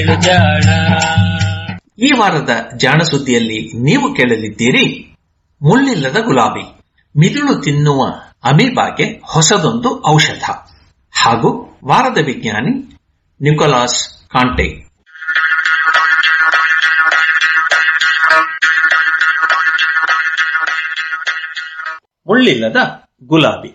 ಜಾಣ ಈ ವಾರದ ಜಾಣ ಸುದ್ದಿಯಲ್ಲಿ ನೀವು ಕೇಳಲಿದ್ದೀರಿ ಮುಳ್ಳಿಲ್ಲದ ಗುಲಾಬಿ ಮಿದುಳು ತಿನ್ನುವ ಅಮೀಬಾಗೆ ಹೊಸದೊಂದು ಔಷಧ ಹಾಗೂ ವಾರದ ವಿಜ್ಞಾನಿ ನಿಕೋಲಾಸ್ ಕಾಂಟೆ ಮುಳ್ಳಿಲ್ಲದ ಗುಲಾಬಿ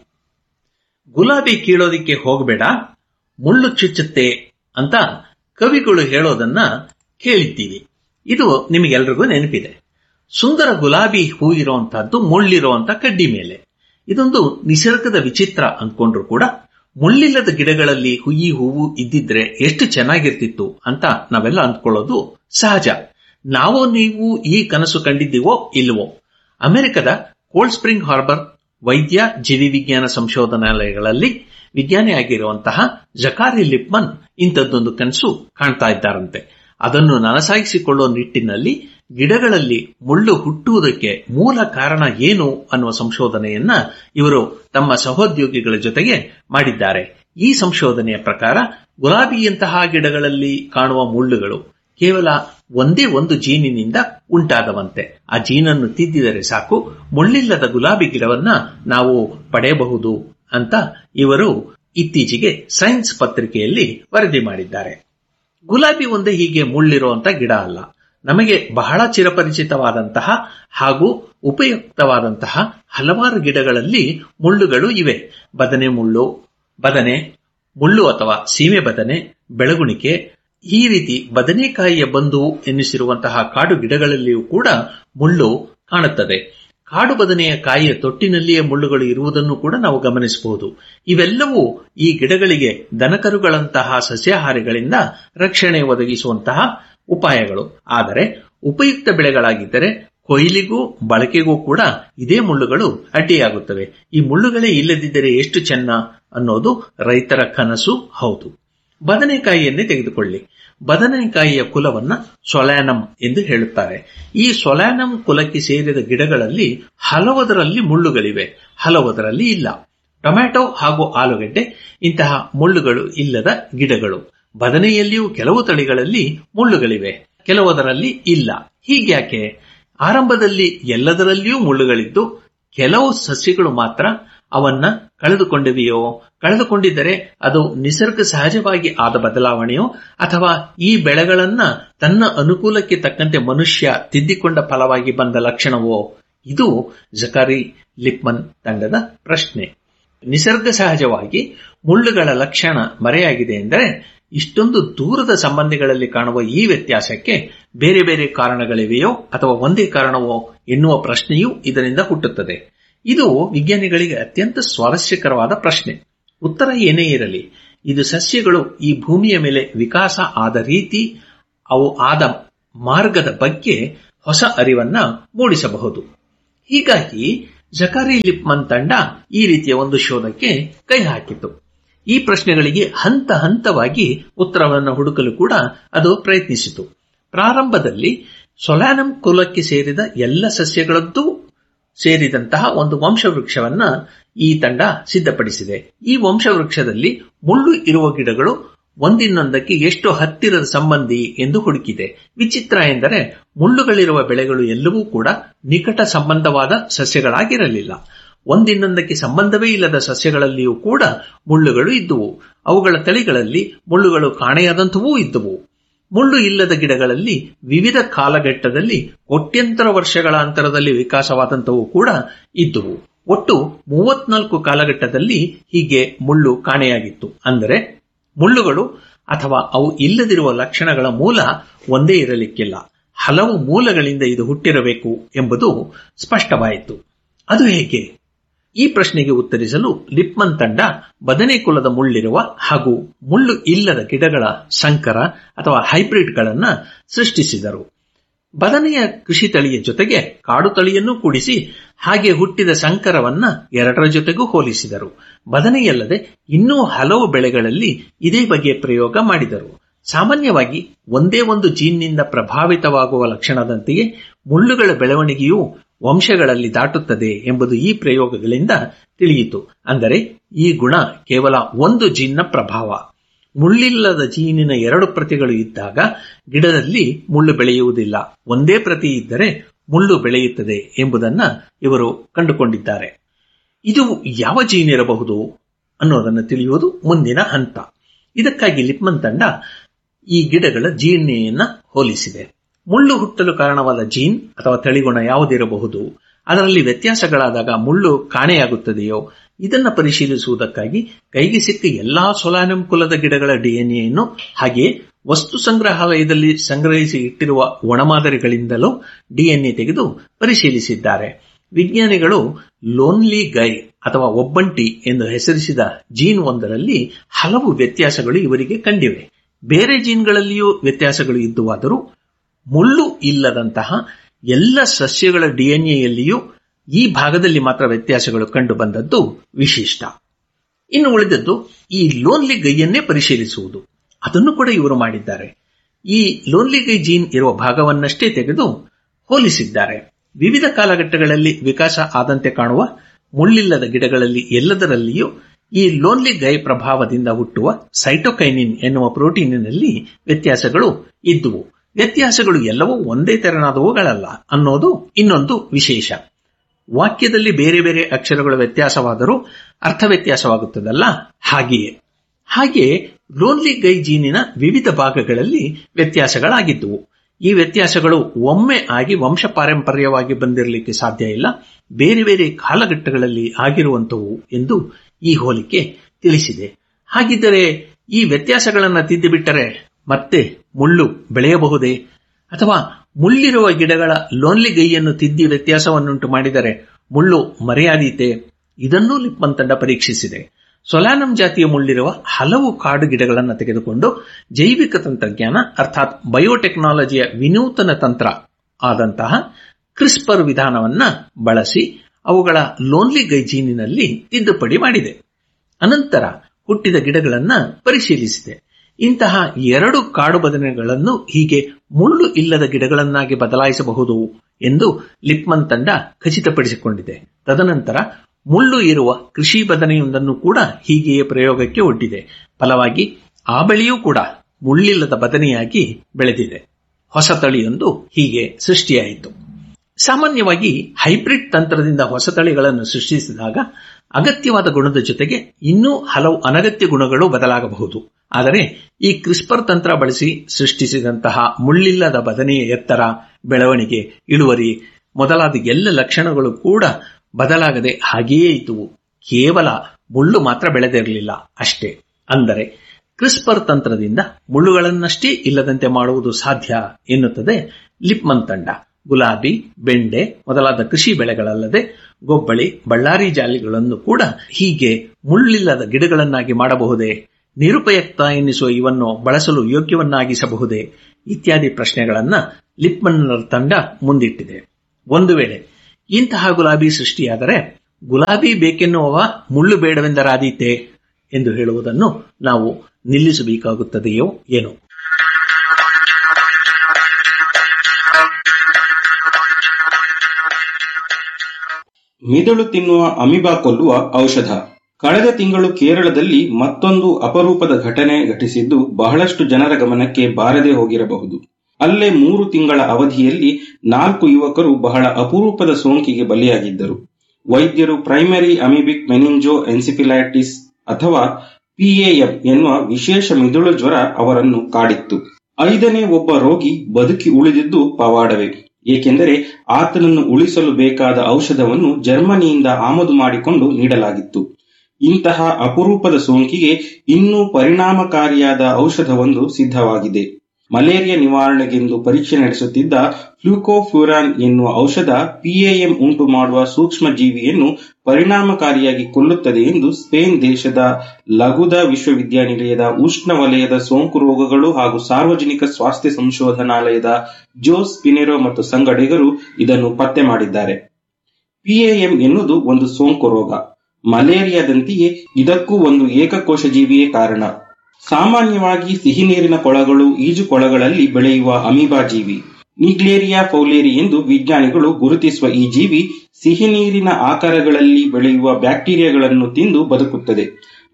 ಗುಲಾಬಿ ಕೀಳೋದಿಕ್ಕೆ ಹೋಗಬೇಡ ಮುಳ್ಳು ಚುಚ್ಚುತ್ತೆ ಅಂತ ಕವಿಗಳು ಹೇಳೋದನ್ನ ಕೇಳಿದ್ದೀವಿ ಇದು ನಿಮಗೆಲ್ರಿಗೂ ನೆನಪಿದೆ ಸುಂದರ ಗುಲಾಬಿ ಹೂ ಇರುವಂತಹದ್ದು ಮುಳ್ಳಿರುವಂತ ಕಡ್ಡಿ ಮೇಲೆ ಇದೊಂದು ನಿಸರ್ಗದ ವಿಚಿತ್ರ ಅಂದ್ಕೊಂಡ್ರು ಕೂಡ ಮುಳ್ಳಿಲ್ಲದ ಗಿಡಗಳಲ್ಲಿ ಹುಯಿ ಹೂವು ಇದ್ದಿದ್ರೆ ಎಷ್ಟು ಚೆನ್ನಾಗಿರ್ತಿತ್ತು ಅಂತ ನಾವೆಲ್ಲ ಅಂದ್ಕೊಳ್ಳೋದು ಸಹಜ ನಾವು ನೀವು ಈ ಕನಸು ಕಂಡಿದ್ದೀವೋ ಇಲ್ವೋ ಅಮೆರಿಕದ ಕೋಲ್ಡ್ ಸ್ಪ್ರಿಂಗ್ ಹಾರ್ಬರ್ ವೈದ್ಯ ಜೀವಿ ವಿಜ್ಞಾನ ಸಂಶೋಧನಾಲಯಗಳಲ್ಲಿ ವಿಜ್ಞಾನಿಯಾಗಿರುವಂತಹ ಜಕಾರಿ ಲಿಪ್ಮನ್ ಇಂಥದ್ದೊಂದು ಕನಸು ಕಾಣ್ತಾ ಇದ್ದಾರಂತೆ ಅದನ್ನು ನನಸಾಗಿಸಿಕೊಳ್ಳುವ ನಿಟ್ಟಿನಲ್ಲಿ ಗಿಡಗಳಲ್ಲಿ ಮುಳ್ಳು ಹುಟ್ಟುವುದಕ್ಕೆ ಮೂಲ ಕಾರಣ ಏನು ಅನ್ನುವ ಸಂಶೋಧನೆಯನ್ನ ಇವರು ತಮ್ಮ ಸಹೋದ್ಯೋಗಿಗಳ ಜೊತೆಗೆ ಮಾಡಿದ್ದಾರೆ ಈ ಸಂಶೋಧನೆಯ ಪ್ರಕಾರ ಗುಲಾಬಿಯಂತಹ ಗಿಡಗಳಲ್ಲಿ ಕಾಣುವ ಮುಳ್ಳುಗಳು ಕೇವಲ ಒಂದೇ ಒಂದು ಜೀನಿನಿಂದ ಉಂಟಾದವಂತೆ ಆ ಜೀನನ್ನು ತಿದ್ದಿದರೆ ಸಾಕು ಮುಳ್ಳಿಲ್ಲದ ಗುಲಾಬಿ ಗಿಡವನ್ನ ನಾವು ಪಡೆಯಬಹುದು ಅಂತ ಇವರು ಇತ್ತೀಚೆಗೆ ಸೈನ್ಸ್ ಪತ್ರಿಕೆಯಲ್ಲಿ ವರದಿ ಮಾಡಿದ್ದಾರೆ ಗುಲಾಬಿ ಒಂದೇ ಹೀಗೆ ಮುಳ್ಳಿರುವಂತ ಗಿಡ ಅಲ್ಲ ನಮಗೆ ಬಹಳ ಚಿರಪರಿಚಿತವಾದಂತಹ ಹಾಗೂ ಉಪಯುಕ್ತವಾದಂತಹ ಹಲವಾರು ಗಿಡಗಳಲ್ಲಿ ಮುಳ್ಳುಗಳು ಇವೆ ಬದನೆ ಮುಳ್ಳು ಬದನೆ ಮುಳ್ಳು ಅಥವಾ ಸೀಮೆ ಬದನೆ ಬೆಳಗುಣಿಕೆ ಈ ರೀತಿ ಬದನೆಕಾಯಿಯ ಬಂಧು ಎನ್ನಿಸಿರುವಂತಹ ಕಾಡು ಗಿಡಗಳಲ್ಲಿಯೂ ಕೂಡ ಮುಳ್ಳು ಕಾಣುತ್ತದೆ ಕಾಡು ಬದನೆಯ ಕಾಯಿಯ ತೊಟ್ಟಿನಲ್ಲಿಯೇ ಮುಳ್ಳುಗಳು ಇರುವುದನ್ನು ಕೂಡ ನಾವು ಗಮನಿಸಬಹುದು ಇವೆಲ್ಲವೂ ಈ ಗಿಡಗಳಿಗೆ ದನಕರುಗಳಂತಹ ಸಸ್ಯಾಹಾರಿಗಳಿಂದ ರಕ್ಷಣೆ ಒದಗಿಸುವಂತಹ ಉಪಾಯಗಳು ಆದರೆ ಉಪಯುಕ್ತ ಬೆಳೆಗಳಾಗಿದ್ದರೆ ಕೊಯ್ಲಿಗೂ ಬಳಕೆಗೂ ಕೂಡ ಇದೇ ಮುಳ್ಳುಗಳು ಅಡ್ಡಿಯಾಗುತ್ತವೆ ಈ ಮುಳ್ಳುಗಳೇ ಇಲ್ಲದಿದ್ದರೆ ಎಷ್ಟು ಚೆನ್ನ ಅನ್ನೋದು ರೈತರ ಕನಸು ಹೌದು ಬದನೆಕಾಯಿಯನ್ನೇ ತೆಗೆದುಕೊಳ್ಳಿ ಬದನೆಕಾಯಿಯ ಕುಲವನ್ನ ಸೊಲ್ಯಾನಂ ಎಂದು ಹೇಳುತ್ತಾರೆ ಈ ಸೊಲ್ಯಾನಂ ಕುಲಕ್ಕೆ ಸೇರಿದ ಗಿಡಗಳಲ್ಲಿ ಹಲವದರಲ್ಲಿ ಮುಳ್ಳುಗಳಿವೆ ಹಲವದರಲ್ಲಿ ಇಲ್ಲ ಟೊಮ್ಯಾಟೊ ಹಾಗೂ ಆಲೂಗಡ್ಡೆ ಇಂತಹ ಮುಳ್ಳುಗಳು ಇಲ್ಲದ ಗಿಡಗಳು ಬದನೆಯಲ್ಲಿಯೂ ಕೆಲವು ತಳಿಗಳಲ್ಲಿ ಮುಳ್ಳುಗಳಿವೆ ಕೆಲವದರಲ್ಲಿ ಇಲ್ಲ ಹೀಗ್ಯಾಕೆ ಆರಂಭದಲ್ಲಿ ಎಲ್ಲದರಲ್ಲಿಯೂ ಮುಳ್ಳುಗಳಿದ್ದು ಕೆಲವು ಸಸ್ಯಗಳು ಮಾತ್ರ ಅವನ್ನ ಕಳೆದುಕೊಂಡಿವೆಯೋ ಕಳೆದುಕೊಂಡಿದ್ದರೆ ಅದು ನಿಸರ್ಗ ಸಹಜವಾಗಿ ಆದ ಬದಲಾವಣೆಯೋ ಅಥವಾ ಈ ಬೆಳೆಗಳನ್ನ ತನ್ನ ಅನುಕೂಲಕ್ಕೆ ತಕ್ಕಂತೆ ಮನುಷ್ಯ ತಿದ್ದಿಕೊಂಡ ಫಲವಾಗಿ ಬಂದ ಲಕ್ಷಣವೋ ಇದು ಜಕಾರಿ ಲಿಪ್ಮನ್ ತಂಡದ ಪ್ರಶ್ನೆ ನಿಸರ್ಗ ಸಹಜವಾಗಿ ಮುಳ್ಳುಗಳ ಲಕ್ಷಣ ಮರೆಯಾಗಿದೆ ಎಂದರೆ ಇಷ್ಟೊಂದು ದೂರದ ಸಂಬಂಧಿಗಳಲ್ಲಿ ಕಾಣುವ ಈ ವ್ಯತ್ಯಾಸಕ್ಕೆ ಬೇರೆ ಬೇರೆ ಕಾರಣಗಳಿವೆಯೋ ಅಥವಾ ಒಂದೇ ಕಾರಣವೋ ಎನ್ನುವ ಪ್ರಶ್ನೆಯೂ ಇದರಿಂದ ಹುಟ್ಟುತ್ತದೆ ಇದು ವಿಜ್ಞಾನಿಗಳಿಗೆ ಅತ್ಯಂತ ಸ್ವಾರಸ್ಯಕರವಾದ ಪ್ರಶ್ನೆ ಉತ್ತರ ಏನೇ ಇರಲಿ ಇದು ಸಸ್ಯಗಳು ಈ ಭೂಮಿಯ ಮೇಲೆ ವಿಕಾಸ ಆದ ರೀತಿ ಅವು ಆದ ಮಾರ್ಗದ ಬಗ್ಗೆ ಹೊಸ ಅರಿವನ್ನ ಮೂಡಿಸಬಹುದು ಹೀಗಾಗಿ ಜಕಾರಿ ಲಿಪ್ಮನ್ ತಂಡ ಈ ರೀತಿಯ ಒಂದು ಶೋಧಕ್ಕೆ ಕೈ ಹಾಕಿತು ಈ ಪ್ರಶ್ನೆಗಳಿಗೆ ಹಂತ ಹಂತವಾಗಿ ಉತ್ತರವನ್ನು ಹುಡುಕಲು ಕೂಡ ಅದು ಪ್ರಯತ್ನಿಸಿತು ಪ್ರಾರಂಭದಲ್ಲಿ ಸೊಲ್ಯಾನಂ ಕುಲಕ್ಕೆ ಸೇರಿದ ಎಲ್ಲ ಸಸ್ಯಗಳದ್ದು ಸೇರಿದಂತಹ ಒಂದು ವಂಶವೃಕ್ಷವನ್ನ ಈ ತಂಡ ಸಿದ್ಧಪಡಿಸಿದೆ ಈ ವಂಶವೃಕ್ಷದಲ್ಲಿ ಮುಳ್ಳು ಇರುವ ಗಿಡಗಳು ಒಂದಿನ್ನೊಂದಕ್ಕೆ ಎಷ್ಟು ಹತ್ತಿರದ ಸಂಬಂಧಿ ಎಂದು ಹುಡುಕಿದೆ ವಿಚಿತ್ರ ಎಂದರೆ ಮುಳ್ಳುಗಳಿರುವ ಬೆಳೆಗಳು ಎಲ್ಲವೂ ಕೂಡ ನಿಕಟ ಸಂಬಂಧವಾದ ಸಸ್ಯಗಳಾಗಿರಲಿಲ್ಲ ಒಂದಿನ್ನೊಂದಕ್ಕೆ ಸಂಬಂಧವೇ ಇಲ್ಲದ ಸಸ್ಯಗಳಲ್ಲಿಯೂ ಕೂಡ ಮುಳ್ಳುಗಳು ಇದ್ದುವು ಅವುಗಳ ತಳಿಗಳಲ್ಲಿ ಮುಳ್ಳುಗಳು ಕಾಣೆಯಾದಂಥವೂ ಇದ್ದುವು ಮುಳ್ಳು ಇಲ್ಲದ ಗಿಡಗಳಲ್ಲಿ ವಿವಿಧ ಕಾಲಘಟ್ಟದಲ್ಲಿ ಕೋಟ್ಯಂತರ ವರ್ಷಗಳ ಅಂತರದಲ್ಲಿ ವಿಕಾಸವಾದಂಥವು ಕೂಡ ಇದ್ದುವು ಒಟ್ಟು ಮೂವತ್ನಾಲ್ಕು ಕಾಲಘಟ್ಟದಲ್ಲಿ ಹೀಗೆ ಮುಳ್ಳು ಕಾಣೆಯಾಗಿತ್ತು ಅಂದರೆ ಮುಳ್ಳುಗಳು ಅಥವಾ ಅವು ಇಲ್ಲದಿರುವ ಲಕ್ಷಣಗಳ ಮೂಲ ಒಂದೇ ಇರಲಿಕ್ಕಿಲ್ಲ ಹಲವು ಮೂಲಗಳಿಂದ ಇದು ಹುಟ್ಟಿರಬೇಕು ಎಂಬುದು ಸ್ಪಷ್ಟವಾಯಿತು ಅದು ಹೇಗೆ ಈ ಪ್ರಶ್ನೆಗೆ ಉತ್ತರಿಸಲು ಲಿಪ್ಮನ್ ತಂಡ ಬದನೆ ಕುಲದ ಮುಳ್ಳಿರುವ ಹಾಗೂ ಮುಳ್ಳು ಇಲ್ಲದ ಗಿಡಗಳ ಸಂಕರ ಅಥವಾ ಹೈಬ್ರಿಡ್ಗಳನ್ನ ಸೃಷ್ಟಿಸಿದರು ಬದನೆಯ ಕೃಷಿ ತಳಿಯ ಜೊತೆಗೆ ಕಾಡು ತಳಿಯನ್ನೂ ಕೂಡಿಸಿ ಹಾಗೆ ಹುಟ್ಟಿದ ಸಂಕರವನ್ನ ಎರಡರ ಜೊತೆಗೂ ಹೋಲಿಸಿದರು ಬದನೆಯಲ್ಲದೆ ಇನ್ನೂ ಹಲವು ಬೆಳೆಗಳಲ್ಲಿ ಇದೇ ಬಗೆಯ ಪ್ರಯೋಗ ಮಾಡಿದರು ಸಾಮಾನ್ಯವಾಗಿ ಒಂದೇ ಒಂದು ಜೀನ್ನಿಂದ ಪ್ರಭಾವಿತವಾಗುವ ಲಕ್ಷಣದಂತೆಯೇ ಮುಳ್ಳುಗಳ ಬೆಳವಣಿಗೆಯು ವಂಶಗಳಲ್ಲಿ ದಾಟುತ್ತದೆ ಎಂಬುದು ಈ ಪ್ರಯೋಗಗಳಿಂದ ತಿಳಿಯಿತು ಅಂದರೆ ಈ ಗುಣ ಕೇವಲ ಒಂದು ಜೀನ್ನ ಪ್ರಭಾವ ಮುಳ್ಳಿಲ್ಲದ ಜೀನಿನ ಎರಡು ಪ್ರತಿಗಳು ಇದ್ದಾಗ ಗಿಡದಲ್ಲಿ ಮುಳ್ಳು ಬೆಳೆಯುವುದಿಲ್ಲ ಒಂದೇ ಪ್ರತಿ ಇದ್ದರೆ ಮುಳ್ಳು ಬೆಳೆಯುತ್ತದೆ ಎಂಬುದನ್ನ ಇವರು ಕಂಡುಕೊಂಡಿದ್ದಾರೆ ಇದು ಯಾವ ಜೀನ್ ಇರಬಹುದು ಅನ್ನೋದನ್ನು ತಿಳಿಯುವುದು ಮುಂದಿನ ಹಂತ ಇದಕ್ಕಾಗಿ ಲಿಪ್ಮನ್ ತಂಡ ಈ ಗಿಡಗಳ ಜೀರ್ಣೆಯನ್ನ ಹೋಲಿಸಿದೆ ಮುಳ್ಳು ಹುಟ್ಟಲು ಕಾರಣವಾದ ಜೀನ್ ಅಥವಾ ತಳಿಗುಣ ಯಾವುದಿರಬಹುದು ಅದರಲ್ಲಿ ವ್ಯತ್ಯಾಸಗಳಾದಾಗ ಮುಳ್ಳು ಕಾಣೆಯಾಗುತ್ತದೆಯೋ ಇದನ್ನು ಪರಿಶೀಲಿಸುವುದಕ್ಕಾಗಿ ಕೈಗೆ ಸಿಕ್ಕ ಎಲ್ಲಾ ಸೊಲಾನಂ ಕುಲದ ಗಿಡಗಳ ಡಿಎನ್ಎಯನ್ನು ಹಾಗೆಯೇ ವಸ್ತು ಸಂಗ್ರಹಾಲಯದಲ್ಲಿ ಸಂಗ್ರಹಿಸಿ ಇಟ್ಟಿರುವ ಒಣಮಾದರಿಗಳಿಂದಲೂ ಡಿಎನ್ಎ ತೆಗೆದು ಪರಿಶೀಲಿಸಿದ್ದಾರೆ ವಿಜ್ಞಾನಿಗಳು ಲೋನ್ಲಿ ಗೈ ಅಥವಾ ಒಬ್ಬಂಟಿ ಎಂದು ಹೆಸರಿಸಿದ ಜೀನ್ ಒಂದರಲ್ಲಿ ಹಲವು ವ್ಯತ್ಯಾಸಗಳು ಇವರಿಗೆ ಕಂಡಿವೆ ಬೇರೆ ಜೀನ್ಗಳಲ್ಲಿಯೂ ವ್ಯತ್ಯಾಸಗಳು ಇದ್ದುವಾದರೂ ಮುಳ್ಳು ಇಲ್ಲದಂತಹ ಎಲ್ಲ ಸಸ್ಯಗಳ ಡಿಎನ್ಎಯಲ್ಲಿಯೂ ಈ ಭಾಗದಲ್ಲಿ ಮಾತ್ರ ವ್ಯತ್ಯಾಸಗಳು ಕಂಡು ಬಂದದ್ದು ವಿಶಿಷ್ಟ ಇನ್ನು ಉಳಿದದ್ದು ಈ ಲೋನ್ಲಿ ಗೈಯನ್ನೇ ಪರಿಶೀಲಿಸುವುದು ಅದನ್ನು ಕೂಡ ಇವರು ಮಾಡಿದ್ದಾರೆ ಈ ಲೋನ್ಲಿ ಗೈ ಜೀನ್ ಇರುವ ಭಾಗವನ್ನಷ್ಟೇ ತೆಗೆದು ಹೋಲಿಸಿದ್ದಾರೆ ವಿವಿಧ ಕಾಲಘಟ್ಟಗಳಲ್ಲಿ ವಿಕಾಸ ಆದಂತೆ ಕಾಣುವ ಮುಳ್ಳಿಲ್ಲದ ಗಿಡಗಳಲ್ಲಿ ಎಲ್ಲದರಲ್ಲಿಯೂ ಈ ಲೋನ್ಲಿ ಗೈ ಪ್ರಭಾವದಿಂದ ಹುಟ್ಟುವ ಸೈಟೋಕೈನಿನ್ ಎನ್ನುವ ಪ್ರೋಟೀನಿನಲ್ಲಿ ವ್ಯತ್ಯಾಸಗಳು ಇದ್ದುವು ವ್ಯತ್ಯಾಸಗಳು ಎಲ್ಲವೂ ಒಂದೇ ತೆರನಾದವುಗಳಲ್ಲ ಅನ್ನೋದು ಇನ್ನೊಂದು ವಿಶೇಷ ವಾಕ್ಯದಲ್ಲಿ ಬೇರೆ ಬೇರೆ ಅಕ್ಷರಗಳ ವ್ಯತ್ಯಾಸವಾದರೂ ಅರ್ಥ ವ್ಯತ್ಯಾಸವಾಗುತ್ತದಲ್ಲ ಹಾಗೆಯೇ ಹಾಗೆಯೇ ಲೋನ್ಲಿ ಗೈ ಜೀನಿನ ವಿವಿಧ ಭಾಗಗಳಲ್ಲಿ ವ್ಯತ್ಯಾಸಗಳಾಗಿದ್ದುವು ಈ ವ್ಯತ್ಯಾಸಗಳು ಒಮ್ಮೆ ಆಗಿ ವಂಶ ಪಾರಂಪರ್ಯವಾಗಿ ಬಂದಿರಲಿಕ್ಕೆ ಸಾಧ್ಯ ಇಲ್ಲ ಬೇರೆ ಬೇರೆ ಕಾಲಘಟ್ಟಗಳಲ್ಲಿ ಆಗಿರುವಂತವು ಎಂದು ಈ ಹೋಲಿಕೆ ತಿಳಿಸಿದೆ ಹಾಗಿದ್ದರೆ ಈ ವ್ಯತ್ಯಾಸಗಳನ್ನು ತಿದ್ದಿಬಿಟ್ಟರೆ ಮತ್ತೆ ಮುಳ್ಳು ಬೆಳೆಯಬಹುದೇ ಅಥವಾ ಮುಳ್ಳಿರುವ ಗಿಡಗಳ ಲೋನ್ಲಿ ಗೈಯನ್ನು ತಿದ್ದಿ ವ್ಯತ್ಯಾಸವನ್ನುಂಟು ಮಾಡಿದರೆ ಮುಳ್ಳು ಮರೆಯಾದೀತೆ ಇದನ್ನೂ ಲಿಪ್ಪನ್ ತಂಡ ಪರೀಕ್ಷಿಸಿದೆ ಸೊಲಾನಂ ಜಾತಿಯ ಮುಳ್ಳಿರುವ ಹಲವು ಕಾಡು ಗಿಡಗಳನ್ನು ತೆಗೆದುಕೊಂಡು ಜೈವಿಕ ತಂತ್ರಜ್ಞಾನ ಅರ್ಥಾತ್ ಬಯೋಟೆಕ್ನಾಲಜಿಯ ವಿನೂತನ ತಂತ್ರ ಆದಂತಹ ಕ್ರಿಸ್ಪರ್ ವಿಧಾನವನ್ನ ಬಳಸಿ ಅವುಗಳ ಲೋನ್ಲಿ ಗೈ ಜೀನಿನಲ್ಲಿ ತಿದ್ದುಪಡಿ ಮಾಡಿದೆ ಅನಂತರ ಹುಟ್ಟಿದ ಗಿಡಗಳನ್ನ ಪರಿಶೀಲಿಸಿದೆ ಇಂತಹ ಎರಡು ಕಾಡು ಬದನೆಗಳನ್ನು ಹೀಗೆ ಮುಳ್ಳು ಇಲ್ಲದ ಗಿಡಗಳನ್ನಾಗಿ ಬದಲಾಯಿಸಬಹುದು ಎಂದು ಲಿಪ್ಮನ್ ತಂಡ ಖಚಿತಪಡಿಸಿಕೊಂಡಿದೆ ತದನಂತರ ಮುಳ್ಳು ಇರುವ ಕೃಷಿ ಬದನೆಯೊಂದನ್ನು ಕೂಡ ಹೀಗೆಯೇ ಪ್ರಯೋಗಕ್ಕೆ ಒಡ್ಡಿದೆ ಫಲವಾಗಿ ಆ ಬೆಳೆಯೂ ಕೂಡ ಮುಳ್ಳಿಲ್ಲದ ಬದನೆಯಾಗಿ ಬೆಳೆದಿದೆ ಹೊಸ ತಳಿಯೊಂದು ಹೀಗೆ ಸೃಷ್ಟಿಯಾಯಿತು ಸಾಮಾನ್ಯವಾಗಿ ಹೈಬ್ರಿಡ್ ತಂತ್ರದಿಂದ ಹೊಸ ತಳಿಗಳನ್ನು ಸೃಷ್ಟಿಸಿದಾಗ ಅಗತ್ಯವಾದ ಗುಣದ ಜೊತೆಗೆ ಇನ್ನೂ ಹಲವು ಅನಗತ್ಯ ಗುಣಗಳು ಬದಲಾಗಬಹುದು ಆದರೆ ಈ ಕ್ರಿಸ್ಪರ್ ತಂತ್ರ ಬಳಸಿ ಸೃಷ್ಟಿಸಿದಂತಹ ಮುಳ್ಳಿಲ್ಲದ ಬದನೆಯ ಎತ್ತರ ಬೆಳವಣಿಗೆ ಇಳುವರಿ ಮೊದಲಾದ ಎಲ್ಲ ಲಕ್ಷಣಗಳು ಕೂಡ ಬದಲಾಗದೆ ಹಾಗೆಯೇ ಇದ್ದುವು ಕೇವಲ ಮುಳ್ಳು ಮಾತ್ರ ಬೆಳೆದಿರಲಿಲ್ಲ ಅಷ್ಟೇ ಅಂದರೆ ಕ್ರಿಸ್ಪರ್ ತಂತ್ರದಿಂದ ಮುಳ್ಳುಗಳನ್ನಷ್ಟೇ ಇಲ್ಲದಂತೆ ಮಾಡುವುದು ಸಾಧ್ಯ ಎನ್ನುತ್ತದೆ ಲಿಪ್ಮನ್ ತಂಡ ಗುಲಾಬಿ ಬೆಂಡೆ ಮೊದಲಾದ ಕೃಷಿ ಬೆಳೆಗಳಲ್ಲದೆ ಗೊಬ್ಬಳಿ ಬಳ್ಳಾರಿ ಜಾಲಿಗಳನ್ನು ಕೂಡ ಹೀಗೆ ಮುಳ್ಳಿಲ್ಲದ ಗಿಡಗಳನ್ನಾಗಿ ಮಾಡಬಹುದೇ ನಿರುಪಯುಕ್ತ ಎನ್ನಿಸುವ ಇವನ್ನು ಬಳಸಲು ಯೋಗ್ಯವನ್ನಾಗಿಸಬಹುದೇ ಇತ್ಯಾದಿ ಪ್ರಶ್ನೆಗಳನ್ನ ಲಿಪ್ಮನ್ನರ ತಂಡ ಮುಂದಿಟ್ಟಿದೆ ಒಂದು ವೇಳೆ ಇಂತಹ ಗುಲಾಬಿ ಸೃಷ್ಟಿಯಾದರೆ ಗುಲಾಬಿ ಬೇಕೆನ್ನುವ ಮುಳ್ಳು ಬೇಡವೆಂದರಾದೀತೆ ಎಂದು ಹೇಳುವುದನ್ನು ನಾವು ನಿಲ್ಲಿಸಬೇಕಾಗುತ್ತದೆಯೋ ಏನೋ ಮಿದುಳು ತಿನ್ನುವ ಅಮಿಬಾ ಕೊಲ್ಲುವ ಔಷಧ ಕಳೆದ ತಿಂಗಳು ಕೇರಳದಲ್ಲಿ ಮತ್ತೊಂದು ಅಪರೂಪದ ಘಟನೆ ಘಟಿಸಿದ್ದು ಬಹಳಷ್ಟು ಜನರ ಗಮನಕ್ಕೆ ಬಾರದೆ ಹೋಗಿರಬಹುದು ಅಲ್ಲೇ ಮೂರು ತಿಂಗಳ ಅವಧಿಯಲ್ಲಿ ನಾಲ್ಕು ಯುವಕರು ಬಹಳ ಅಪರೂಪದ ಸೋಂಕಿಗೆ ಬಲಿಯಾಗಿದ್ದರು ವೈದ್ಯರು ಪ್ರೈಮರಿ ಅಮಿಬಿಕ್ ಮೆನಿಂಜೋ ಎನ್ಸಿಫಿಲೈಟಿಸ್ ಅಥವಾ ಪಿಎಎಂ ಎನ್ನುವ ವಿಶೇಷ ಮಿದುಳು ಜ್ವರ ಅವರನ್ನು ಕಾಡಿತ್ತು ಐದನೇ ಒಬ್ಬ ರೋಗಿ ಬದುಕಿ ಉಳಿದಿದ್ದು ಪವಾಡವೇ ಏಕೆಂದರೆ ಆತನನ್ನು ಉಳಿಸಲು ಬೇಕಾದ ಔಷಧವನ್ನು ಜರ್ಮನಿಯಿಂದ ಆಮದು ಮಾಡಿಕೊಂಡು ನೀಡಲಾಗಿತ್ತು ಇಂತಹ ಅಪರೂಪದ ಸೋಂಕಿಗೆ ಇನ್ನೂ ಪರಿಣಾಮಕಾರಿಯಾದ ಔಷಧವೊಂದು ಸಿದ್ಧವಾಗಿದೆ ಮಲೇರಿಯಾ ನಿವಾರಣೆಗೆಂದು ಪರೀಕ್ಷೆ ನಡೆಸುತ್ತಿದ್ದ ಫ್ಲೂಕೋಫ್ಯೂರಾನ್ ಎನ್ನುವ ಔಷಧ ಪಿಎಎಂ ಉಂಟು ಮಾಡುವ ಸೂಕ್ಷ್ಮ ಜೀವಿಯನ್ನು ಪರಿಣಾಮಕಾರಿಯಾಗಿ ಕೊಲ್ಲುತ್ತದೆ ಎಂದು ಸ್ಪೇನ್ ದೇಶದ ಲಗುದ ವಿಶ್ವವಿದ್ಯಾನಿಲಯದ ಉಷ್ಣವಲಯದ ಸೋಂಕು ರೋಗಗಳು ಹಾಗೂ ಸಾರ್ವಜನಿಕ ಸ್ವಾಸ್ಥ್ಯ ಸಂಶೋಧನಾಲಯದ ಜೋಸ್ ಪಿನೆರೋ ಮತ್ತು ಸಂಗಡಿಗರು ಇದನ್ನು ಪತ್ತೆ ಮಾಡಿದ್ದಾರೆ ಪಿಎಎಂ ಎನ್ನುವುದು ಒಂದು ಸೋಂಕು ರೋಗ ಮಲೇರಿಯಾದಂತೆಯೇ ಇದಕ್ಕೂ ಒಂದು ಏಕಕೋಶ ಜೀವಿಯೇ ಕಾರಣ ಸಾಮಾನ್ಯವಾಗಿ ಸಿಹಿ ನೀರಿನ ಕೊಳಗಳು ಈಜು ಕೊಳಗಳಲ್ಲಿ ಬೆಳೆಯುವ ಅಮೀಬಾ ಜೀವಿ ನಿಗ್ಲೇರಿಯಾ ಫೌಲೇರಿ ಎಂದು ವಿಜ್ಞಾನಿಗಳು ಗುರುತಿಸುವ ಈ ಜೀವಿ ಸಿಹಿ ನೀರಿನ ಆಕಾರಗಳಲ್ಲಿ ಬೆಳೆಯುವ ಬ್ಯಾಕ್ಟೀರಿಯಾಗಳನ್ನು ತಿಂದು ಬದುಕುತ್ತದೆ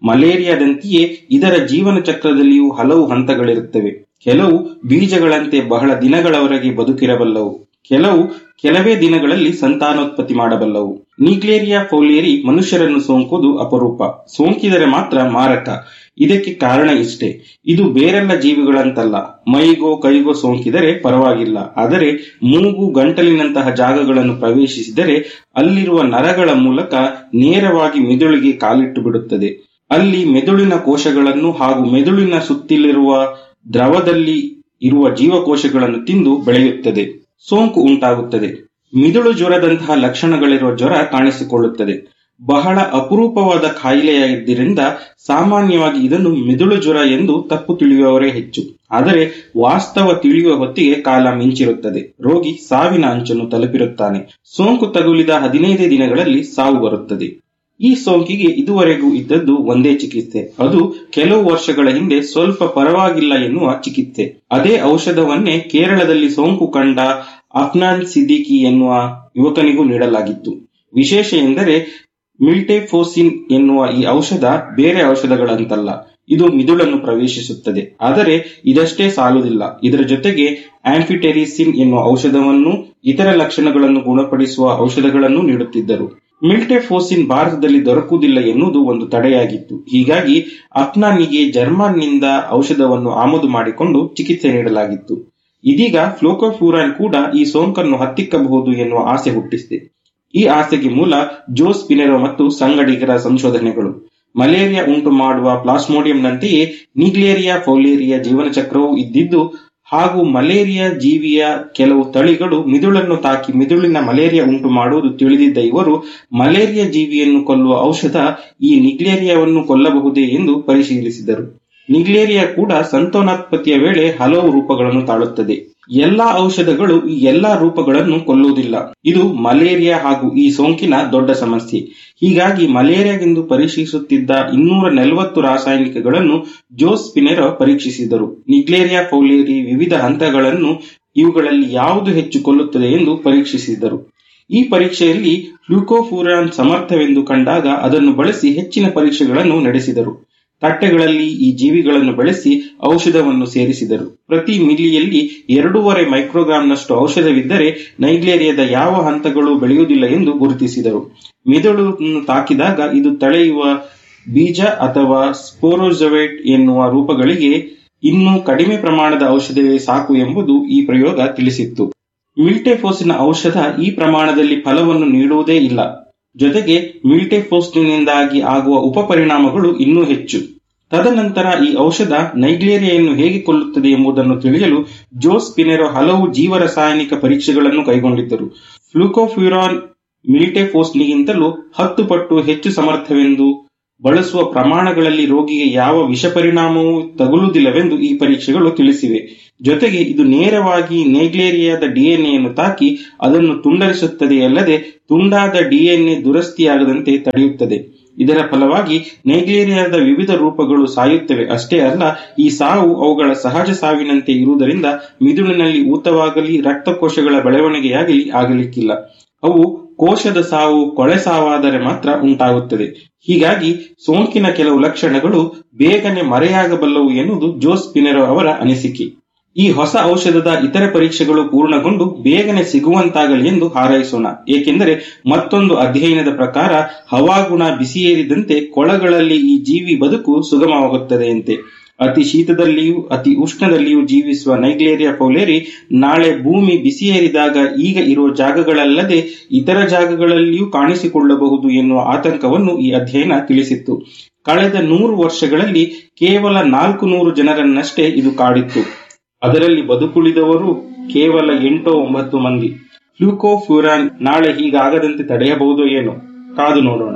ಮಲೇರಿಯಾದಂತೆಯೇ ಇದರ ಜೀವನ ಚಕ್ರದಲ್ಲಿಯೂ ಹಲವು ಹಂತಗಳಿರುತ್ತವೆ ಕೆಲವು ಬೀಜಗಳಂತೆ ಬಹಳ ದಿನಗಳವರೆಗೆ ಬದುಕಿರಬಲ್ಲವು ಕೆಲವು ಕೆಲವೇ ದಿನಗಳಲ್ಲಿ ಸಂತಾನೋತ್ಪತ್ತಿ ಮಾಡಬಲ್ಲವು ನಿಗ್ಲೇರಿಯಾ ಫೋಲಿಯರಿ ಮನುಷ್ಯರನ್ನು ಸೋಂಕುವುದು ಅಪರೂಪ ಸೋಂಕಿದರೆ ಮಾತ್ರ ಮಾರಕ ಇದಕ್ಕೆ ಕಾರಣ ಇಷ್ಟೇ ಇದು ಬೇರೆಲ್ಲ ಜೀವಿಗಳಂತಲ್ಲ ಮೈಗೋ ಕೈಗೋ ಸೋಂಕಿದರೆ ಪರವಾಗಿಲ್ಲ ಆದರೆ ಮೂಗು ಗಂಟಲಿನಂತಹ ಜಾಗಗಳನ್ನು ಪ್ರವೇಶಿಸಿದರೆ ಅಲ್ಲಿರುವ ನರಗಳ ಮೂಲಕ ನೇರವಾಗಿ ಮೆದುಳಿಗೆ ಕಾಲಿಟ್ಟು ಬಿಡುತ್ತದೆ ಅಲ್ಲಿ ಮೆದುಳಿನ ಕೋಶಗಳನ್ನು ಹಾಗೂ ಮೆದುಳಿನ ಸುತ್ತಲಿರುವ ದ್ರವದಲ್ಲಿ ಇರುವ ಜೀವಕೋಶಗಳನ್ನು ತಿಂದು ಬೆಳೆಯುತ್ತದೆ ಸೋಂಕು ಉಂಟಾಗುತ್ತದೆ ಮಿದುಳು ಜ್ವರದಂತಹ ಲಕ್ಷಣಗಳಿರುವ ಜ್ವರ ಕಾಣಿಸಿಕೊಳ್ಳುತ್ತದೆ ಬಹಳ ಅಪರೂಪವಾದ ಕಾಯಿಲೆಯಾದ್ದರಿಂದ ಸಾಮಾನ್ಯವಾಗಿ ಇದನ್ನು ಮಿದುಳು ಜ್ವರ ಎಂದು ತಪ್ಪು ತಿಳಿಯುವವರೇ ಹೆಚ್ಚು ಆದರೆ ವಾಸ್ತವ ತಿಳಿಯುವ ಹೊತ್ತಿಗೆ ಕಾಲ ಮಿಂಚಿರುತ್ತದೆ ರೋಗಿ ಸಾವಿನ ಅಂಚನ್ನು ತಲುಪಿರುತ್ತಾನೆ ಸೋಂಕು ತಗುಲಿದ ಹದಿನೈದೇ ದಿನಗಳಲ್ಲಿ ಸಾವು ಬರುತ್ತದೆ ಈ ಸೋಂಕಿಗೆ ಇದುವರೆಗೂ ಇದ್ದದ್ದು ಒಂದೇ ಚಿಕಿತ್ಸೆ ಅದು ಕೆಲವು ವರ್ಷಗಳ ಹಿಂದೆ ಸ್ವಲ್ಪ ಪರವಾಗಿಲ್ಲ ಎನ್ನುವ ಚಿಕಿತ್ಸೆ ಅದೇ ಔಷಧವನ್ನೇ ಕೇರಳದಲ್ಲಿ ಸೋಂಕು ಕಂಡ ಅಫ್ನಾನ್ ಸಿದ್ದಿಕಿ ಎನ್ನುವ ಯುವಕನಿಗೂ ನೀಡಲಾಗಿತ್ತು ವಿಶೇಷ ಎಂದರೆ ಮಿಲ್ಟೆಫೋಸಿನ್ ಎನ್ನುವ ಈ ಔಷಧ ಬೇರೆ ಔಷಧಗಳಂತಲ್ಲ ಇದು ಮಿದುಳನ್ನು ಪ್ರವೇಶಿಸುತ್ತದೆ ಆದರೆ ಇದಷ್ಟೇ ಸಾಲುವುದಿಲ್ಲ ಇದರ ಜೊತೆಗೆ ಆಂಫಿಟೆರಿಸಿನ್ ಎನ್ನುವ ಔಷಧವನ್ನು ಇತರ ಲಕ್ಷಣಗಳನ್ನು ಗುಣಪಡಿಸುವ ಔಷಧಗಳನ್ನು ನೀಡುತ್ತಿದ್ದರು ಮಿಲ್ಟೆಫೋಸಿನ್ ಭಾರತದಲ್ಲಿ ದೊರಕುವುದಿಲ್ಲ ಎನ್ನುವುದು ಒಂದು ತಡೆಯಾಗಿತ್ತು ಹೀಗಾಗಿ ಅಫ್ನಾನಿಗೆ ಜರ್ಮನ್ನಿಂದ ಔಷಧವನ್ನು ಆಮದು ಮಾಡಿಕೊಂಡು ಚಿಕಿತ್ಸೆ ನೀಡಲಾಗಿತ್ತು ಇದೀಗ ಫ್ಲೋಕೋಫ್ಯೂರಾನ್ ಕೂಡ ಈ ಸೋಂಕನ್ನು ಹತ್ತಿಕ್ಕಬಹುದು ಎನ್ನುವ ಆಸೆ ಹುಟ್ಟಿಸಿದೆ ಈ ಆಸೆಗೆ ಮೂಲ ಜೋಸ್ ಪಿನೆರೋ ಮತ್ತು ಸಂಗಡಿಗರ ಸಂಶೋಧನೆಗಳು ಮಲೇರಿಯಾ ಉಂಟು ಮಾಡುವ ಪ್ಲಾಸ್ಮೋಡಿಯಂನಂತೆಯೇ ನಿಗ್ಲೇರಿಯಾ ಫೌಲೇರಿಯಾ ಜೀವನ ಚಕ್ರವೂ ಇದ್ದಿದ್ದು ಹಾಗೂ ಮಲೇರಿಯಾ ಜೀವಿಯ ಕೆಲವು ತಳಿಗಳು ಮಿದುಳನ್ನು ತಾಕಿ ಮಿದುಳಿನ ಮಲೇರಿಯಾ ಉಂಟು ಮಾಡುವುದು ತಿಳಿದಿದ್ದ ಇವರು ಮಲೇರಿಯಾ ಜೀವಿಯನ್ನು ಕೊಲ್ಲುವ ಔಷಧ ಈ ನಿಗ್ಲೇರಿಯಾವನ್ನು ಕೊಲ್ಲಬಹುದೇ ಎಂದು ಪರಿಶೀಲಿಸಿದರು ನಿಗ್ಲೇರಿಯಾ ಕೂಡ ಸಂತಾನೋತ್ಪತ್ತಿಯ ವೇಳೆ ಹಲವು ರೂಪಗಳನ್ನು ತಾಳುತ್ತದೆ ಎಲ್ಲಾ ಔಷಧಗಳು ಈ ಎಲ್ಲಾ ರೂಪಗಳನ್ನು ಕೊಲ್ಲುವುದಿಲ್ಲ ಇದು ಮಲೇರಿಯಾ ಹಾಗೂ ಈ ಸೋಂಕಿನ ದೊಡ್ಡ ಸಮಸ್ಯೆ ಹೀಗಾಗಿ ಮಲೇರಿಯಾಗೆಂದು ಪರೀಕ್ಷಿಸುತ್ತಿದ್ದ ಇನ್ನೂರ ನಲವತ್ತು ರಾಸಾಯನಿಕಗಳನ್ನು ಜೋಸ್ ಪಿನೆರೋ ಪರೀಕ್ಷಿಸಿದರು ನಿಗ್ಲೇರಿಯಾ ಫೌಲೇರಿ ವಿವಿಧ ಹಂತಗಳನ್ನು ಇವುಗಳಲ್ಲಿ ಯಾವುದು ಹೆಚ್ಚು ಕೊಲ್ಲುತ್ತದೆ ಎಂದು ಪರೀಕ್ಷಿಸಿದರು ಈ ಪರೀಕ್ಷೆಯಲ್ಲಿ ಫ್ಲೂಕೋಫೂರಾನ್ ಸಮರ್ಥವೆಂದು ಕಂಡಾಗ ಅದನ್ನು ಬಳಸಿ ಹೆಚ್ಚಿನ ಪರೀಕ್ಷೆಗಳನ್ನು ನಡೆಸಿದರು ತಟ್ಟೆಗಳಲ್ಲಿ ಈ ಜೀವಿಗಳನ್ನು ಬೆಳೆಸಿ ಔಷಧವನ್ನು ಸೇರಿಸಿದರು ಪ್ರತಿ ಮಿಲಿಯಲ್ಲಿ ಎರಡೂವರೆ ಮೈಕ್ರೋಗ್ರಾಂನಷ್ಟು ಔಷಧವಿದ್ದರೆ ನೈಗ್ಲೇರಿಯಾದ ಯಾವ ಹಂತಗಳು ಬೆಳೆಯುವುದಿಲ್ಲ ಎಂದು ಗುರುತಿಸಿದರು ಮಿದುಳನ್ನು ತಾಕಿದಾಗ ಇದು ತಳೆಯುವ ಬೀಜ ಅಥವಾ ಸ್ಪೋರೋಜೊವೇಟ್ ಎನ್ನುವ ರೂಪಗಳಿಗೆ ಇನ್ನೂ ಕಡಿಮೆ ಪ್ರಮಾಣದ ಔಷಧವೇ ಸಾಕು ಎಂಬುದು ಈ ಪ್ರಯೋಗ ತಿಳಿಸಿತ್ತು ಮಿಲ್ಟೆಫೋಸಿನ ಔಷಧ ಈ ಪ್ರಮಾಣದಲ್ಲಿ ಫಲವನ್ನು ನೀಡುವುದೇ ಇಲ್ಲ ಜೊತೆಗೆ ಮಿಲ್ಟೆಫೋಸ್ನಿಂದಾಗಿ ಆಗುವ ಉಪಪರಿಣಾಮಗಳು ಇನ್ನೂ ಹೆಚ್ಚು ತದನಂತರ ಈ ಔಷಧ ನೈಗ್ಲೇರಿಯನ್ನು ಹೇಗೆ ಕೊಲ್ಲುತ್ತದೆ ಎಂಬುದನ್ನು ತಿಳಿಯಲು ಜೋಸ್ ಪಿನೆರೋ ಹಲವು ಜೀವರಾಸಾಯನಿಕ ಪರೀಕ್ಷೆಗಳನ್ನು ಕೈಗೊಂಡಿದ್ದರು ಫ್ಲೂಕೋಫ್ಯೂರಾನ್ ಮಿಲ್ಟೆಫೋಸ್ನಿಗಿಂತಲೂ ಹತ್ತು ಪಟ್ಟು ಹೆಚ್ಚು ಸಮರ್ಥವೆಂದು ಬಳಸುವ ಪ್ರಮಾಣಗಳಲ್ಲಿ ರೋಗಿಗೆ ಯಾವ ವಿಷ ಪರಿಣಾಮವೂ ತಗುಲುವುದಿಲ್ಲವೆಂದು ಈ ಪರೀಕ್ಷೆಗಳು ತಿಳಿಸಿವೆ ಜೊತೆಗೆ ಇದು ನೇರವಾಗಿ ನೈಗ್ಲೇರಿಯಾದ ಡಿಎನ್ಎಯನ್ನು ತಾಕಿ ಅದನ್ನು ತುಂಡರಿಸುತ್ತದೆಯಲ್ಲದೆ ತುಂಡಾದ ಡಿಎನ್ಎ ದುರಸ್ತಿಯಾಗದಂತೆ ತಡೆಯುತ್ತದೆ ಇದರ ಫಲವಾಗಿ ನೈಗ್ಲೇರಿಯಾದ ವಿವಿಧ ರೂಪಗಳು ಸಾಯುತ್ತವೆ ಅಷ್ಟೇ ಅಲ್ಲ ಈ ಸಾವು ಅವುಗಳ ಸಹಜ ಸಾವಿನಂತೆ ಇರುವುದರಿಂದ ಮಿದುಳಿನಲ್ಲಿ ಊತವಾಗಲಿ ರಕ್ತಕೋಶಗಳ ಬೆಳವಣಿಗೆಯಾಗಲಿ ಆಗಲಿಕ್ಕಿಲ್ಲ ಅವು ಕೋಶದ ಸಾವು ಕೊಳೆ ಸಾವಾದರೆ ಮಾತ್ರ ಉಂಟಾಗುತ್ತದೆ ಹೀಗಾಗಿ ಸೋಂಕಿನ ಕೆಲವು ಲಕ್ಷಣಗಳು ಬೇಗನೆ ಮರೆಯಾಗಬಲ್ಲವು ಎನ್ನುವುದು ಜೋಸ್ ಪಿನೆರೋ ಅವರ ಅನಿಸಿಕೆ ಈ ಹೊಸ ಔಷಧದ ಇತರ ಪರೀಕ್ಷೆಗಳು ಪೂರ್ಣಗೊಂಡು ಬೇಗನೆ ಸಿಗುವಂತಾಗಲಿ ಎಂದು ಹಾರೈಸೋಣ ಏಕೆಂದರೆ ಮತ್ತೊಂದು ಅಧ್ಯಯನದ ಪ್ರಕಾರ ಹವಾಗುಣ ಬಿಸಿಯೇರಿದಂತೆ ಕೊಳಗಳಲ್ಲಿ ಈ ಜೀವಿ ಬದುಕು ಸುಗಮವಾಗುತ್ತದೆಯಂತೆ ಅತಿ ಶೀತದಲ್ಲಿಯೂ ಅತಿ ಉಷ್ಣದಲ್ಲಿಯೂ ಜೀವಿಸುವ ನೈಗ್ಲೇರಿಯಾ ಫೌಲೇರಿ ನಾಳೆ ಭೂಮಿ ಬಿಸಿಯೇರಿದಾಗ ಈಗ ಇರುವ ಜಾಗಗಳಲ್ಲದೆ ಇತರ ಜಾಗಗಳಲ್ಲಿಯೂ ಕಾಣಿಸಿಕೊಳ್ಳಬಹುದು ಎನ್ನುವ ಆತಂಕವನ್ನು ಈ ಅಧ್ಯಯನ ತಿಳಿಸಿತ್ತು ಕಳೆದ ನೂರು ವರ್ಷಗಳಲ್ಲಿ ಕೇವಲ ನಾಲ್ಕು ನೂರು ಜನರನ್ನಷ್ಟೇ ಇದು ಕಾಡಿತ್ತು ಅದರಲ್ಲಿ ಬದುಕುಳಿದವರು ಕೇವಲ ಎಂಟೋ ಒಂಬತ್ತು ಮಂದಿ ಫ್ಲೂಕೋಫ್ಯೂರಾನ್ ನಾಳೆ ಹೀಗಾಗದಂತೆ ತಡೆಯಬಹುದು ಏನೋ ಕಾದು ನೋಡೋಣ